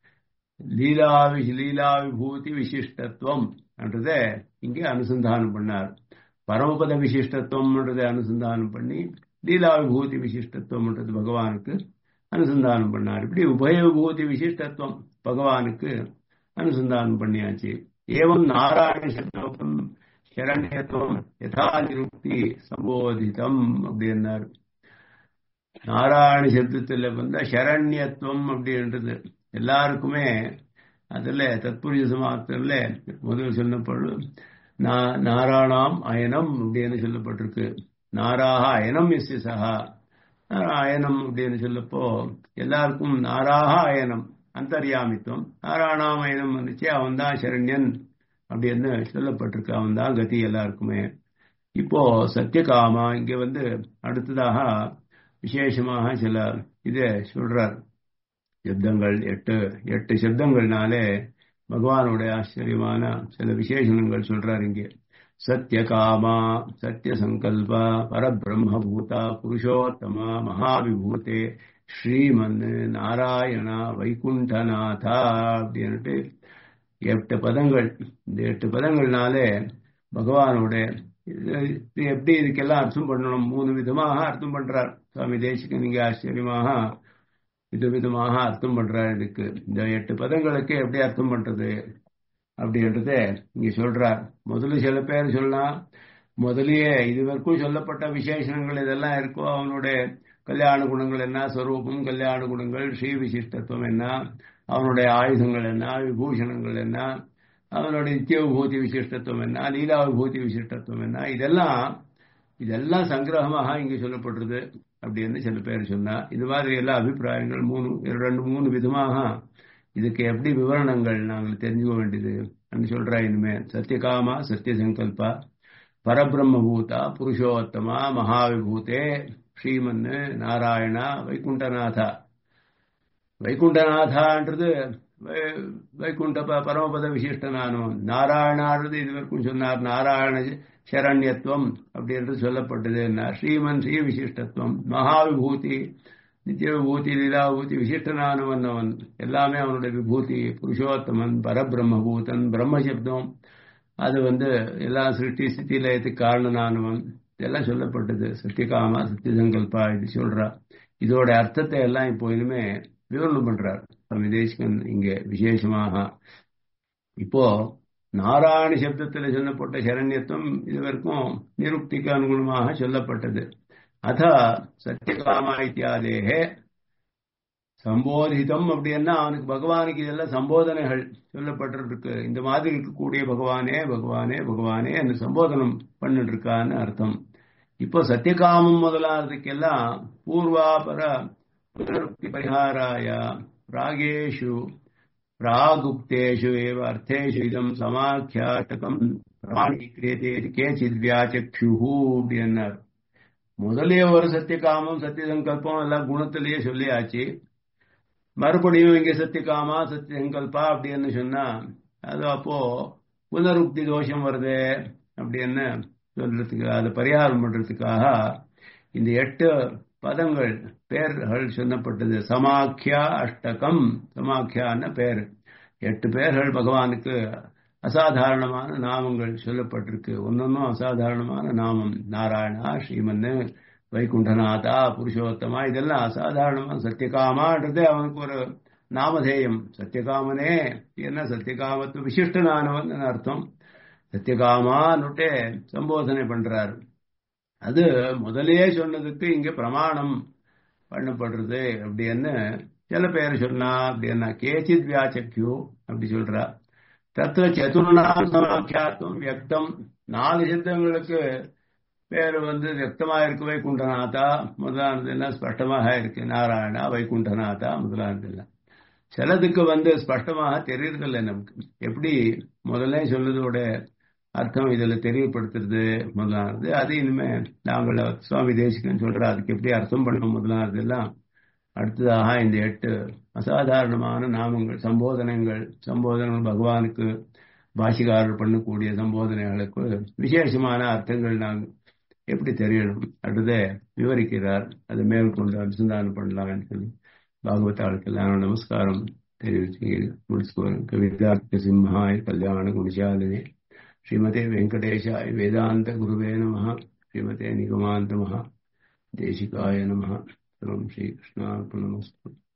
லீலாவி லீலா விபூதி விசிஷ்டத்துவம் என்றதை இங்கே அனுசந்தானம் பண்ணார் பரமபத விசிஷ்டத்துவம்ன்றதை அனுசந்தானம் பண்ணி லீலா விபூதி விசிஷ்டத்துவம்ன்றது பகவானுக்கு அனுசந்தானம் பண்ணார் இப்படி உபய விபூதி விசிஷ்டத்துவம் பகவானுக்கு அனுசந்தானம் பண்ணியாச்சு ஏவம் நாராயண சப்தம் சரண்யத்துவம் யதா நிருக்தி சம்போதிதம் அப்படின்னார் நாராயண சப்தத்தில் வந்த சரண்யத்துவம் அப்படின்றது எல்லாருக்குமே அதுல தத்புரிய சமாப்தத்தில் முதல் சொல்லப்படும் நாராயணாம் அயனம் அப்படின்னு சொல்லப்பட்டிருக்கு நாராக அயனம் எஸ் சகா அயனம் அப்படின்னு சொல்லப்போ எல்லாருக்கும் நாராக அயனம் அந்தர்யாமித்துவம் நாராயணாம் அயனம் வந்துச்சு அவன் தான் சரண்யன் அப்படின்னு சொல்லப்பட்டிருக்கு அவன் தான் கதி எல்லாருக்குமே இப்போ சத்தியகாமா இங்க வந்து அடுத்ததாக விசேஷமாக சில இதை சொல்றார் சப்தங்கள் எட்டு எட்டு சப்தங்கள்னாலே பகவானுடைய ஆச்சரியமான சில விசேஷணங்கள் சொல்றார் இங்கே சத்யகாமா சத்யசங்கல்ப பரபிரம்மபூதா புருஷோத்தமா மகாவிபூதே ஸ்ரீமன் நாராயணா வைகுண்டநாதா அப்படின்ட்டு எட்டு பதங்கள் இந்த எட்டு பதங்கள்னாலே பகவானோட எப்படி இதுக்கெல்லாம் அர்த்தம் பண்ணணும் மூணு விதமாக அர்த்தம் பண்றார் சுவாமி தேசிகன் இங்கே ஆச்சரியமாக விதவிதமாக அர்த்தம் பண்றார் இதுக்கு இந்த எட்டு பதங்களுக்கு எப்படி அர்த்தம் பண்றது அப்படின்றத இங்க சொல்றார் முதல்ல சில பேர் சொல்லலாம் முதலியே இதுவரைக்கும் சொல்லப்பட்ட விசேஷணங்கள் இதெல்லாம் இருக்கோ அவனுடைய கல்யாண குணங்கள் என்ன ஸ்வரூபம் கல்யாண குணங்கள் ஸ்ரீ விசிஷ்டத்துவம் என்ன அவனுடைய ஆயுதங்கள் என்ன விபூஷணங்கள் என்ன அவனுடைய நித்திய விபூதி விசிஷ்டத்துவம் என்ன லீலா விபூதி விசிஷ்டத்துவம் என்ன இதெல்லாம் இதெல்லாம் சங்கிரகமாக இங்கே சொல்லப்படுறது அப்படின்னு சில பேர் சொன்னா இது மாதிரி எல்லா அபிப்பிராயங்கள் மூணு ரெண்டு மூணு விதமாக இதுக்கு எப்படி விவரணங்கள் நாங்கள் தெரிஞ்சுக்க வேண்டியது அப்படின்னு சொல்றா இனிமே சத்தியகாமா சத்திய சங்கல்பா பரபிரம்மபூதா புருஷோத்தமா மகாவிபூதே ஸ்ரீமன்னு நாராயணா வைகுண்டநாதா வைகுண்டநாதான்றது வைகுண்ட பரமபத விசிஷ்ட நாமம் நாராயணானது இதுவரைக்கும் சொன்னார் நாராயண சரண்யத்துவம் அப்படி என்று சொல்லப்பட்டது ஸ்ரீமன் ஸ்ரீ விசிஷ்டத்துவம் மகாவிபூதி நித்திய விபூதி லீலா விபூதி விசிஷ்டனானவன் அவன் எல்லாமே அவனுடைய விபூதி புருஷோத்தமன் பரபிரம்மபூதன் பிரம்மசப்தம் அது வந்து எல்லா சிருஷ்டி ஸ்திதி லயத்துக்கு காரணனானவன் இதெல்லாம் சொல்லப்பட்டது சத்தியகாமா சத்திய சங்கல்பா இது சொல்றா இதோட அர்த்தத்தை எல்லாம் இப்போ இனிமே விவரணம் பண்றார் சுவாமி தேசிகன் இங்க விசேஷமாக இப்போ நாராயண சப்தத்தில் சொல்லப்பட்ட சரண்யத்துவம் இதுவரைக்கும் நிருக்திக்கு அனுகுணமாக சொல்லப்பட்டது அத சத்தியகாமா இத்தியாதேகே சம்போதிதம் அப்படின்னா அவனுக்கு பகவானுக்கு இதெல்லாம் சம்போதனைகள் சொல்லப்பட்டிருக்கு இந்த மாதிரி இருக்கக்கூடிய பகவானே பகவானே பகவானே என்று சம்போதனம் பண்ணிட்டு இருக்கான்னு அர்த்தம் இப்போ சத்தியகாமம் முதலானதுக்கெல்லாம் பூர்வாபர புனருக்தி பரிகாராய ராகேஷு ராகுப்தேஷு ஏவ அர்த்தேஷு இதம் சமாக்கியாட்டகம் பிராணீக்கிரியதே கேச்சித் வியாச்சக்ஷு அப்படின்னார் முதலே ஒரு சத்தியகாமம் சத்திய சங்கல்பம் எல்லாம் குணத்திலேயே சொல்லியாச்சு மறுபடியும் இங்க சத்தியகாமா சத்திய சங்கல்பா அப்படின்னு சொன்னா அது அப்போ புனருக்தி தோஷம் வருது அப்படின்னு சொல்றதுக்கு அதை பரிகாரம் பண்றதுக்காக இந்த எட்டு பதங்கள் பேர்கள் சொல்லப்பட்டது சமாக்கியா அஷ்டகம் சமாக்கியான பேர் எட்டு பேர்கள் பகவானுக்கு அசாதாரணமான நாமங்கள் சொல்லப்பட்டிருக்கு ஒன்னொன்னும் அசாதாரணமான நாமம் நாராயணா ஸ்ரீமன்னு வைகுண்டநாதா புருஷோத்தமா இதெல்லாம் அசாதாரணமா சத்தியகாமான்றது அவனுக்கு ஒரு நாமதேயம் சத்தியகாமனே என்ன சத்தியகாமத்து விசிஷ்டனானவன் அர்த்தம் சத்தியகாமான்னுட்டே சம்போதனை பண்றாரு அது முதலே சொன்னதுக்கு இங்க பிரமாணம் பண்ணப்படுறது அப்படின்னு சில பேர் சொன்னா அப்படின்னா கேச்சித் வியாச்சக்கியோ அப்படி சொல்றா தத்துவ சதுர்ணாம் சமாக்கியாத்துவம் வியக்தம் நாலு சித்தங்களுக்கு பேர் வந்து வியக்தமா இருக்கு வைகுண்டநாதா முதலானது எல்லாம் ஸ்பஷ்டமாக இருக்கு நாராயணா வைகுண்டநாதா முதலானது எல்லாம் சிலதுக்கு வந்து ஸ்பஷ்டமாக தெரியறதில்லை நமக்கு எப்படி முதல்ல சொன்னதோட அர்த்தம் இதுல தெரியப்படுத்துறது முதலானது அது இனிமே நாங்கள் சுவாமி தேசிகன் சொல்ற அதுக்கு எப்படி அர்த்தம் பண்ணணும் முதலானது எல்லாம் அடுத்ததாக இந்த எட்டு அசாதாரணமான நாமங்கள் சம்போதனங்கள் சம்போதனங்கள் பகவானுக்கு பாஷிகாரர் பண்ணக்கூடிய சம்போதனைகளுக்கு விசேஷமான அர்த்தங்கள் நாங்கள் எப்படி தெரியணும் அடுத்ததை விவரிக்கிறார் அதை மேற்கொண்டு அனுசந்தானம் பண்ணலாம்னு சொல்லி பாகவதாளுக்கெல்லாம் நமஸ்காரம் தெரிவிச்சு முடிச்சுக்கோறேன் கவிதார்த்த சிம்ஹாய கல்யாண குணிசாலினே श्रीमते वेङ्कटेशाय वेदान्तगुरुवे नमः श्रीमते निगमान्त महा देशिकाय नमः सर्वं श्रीकृष्णार्पणमस्तु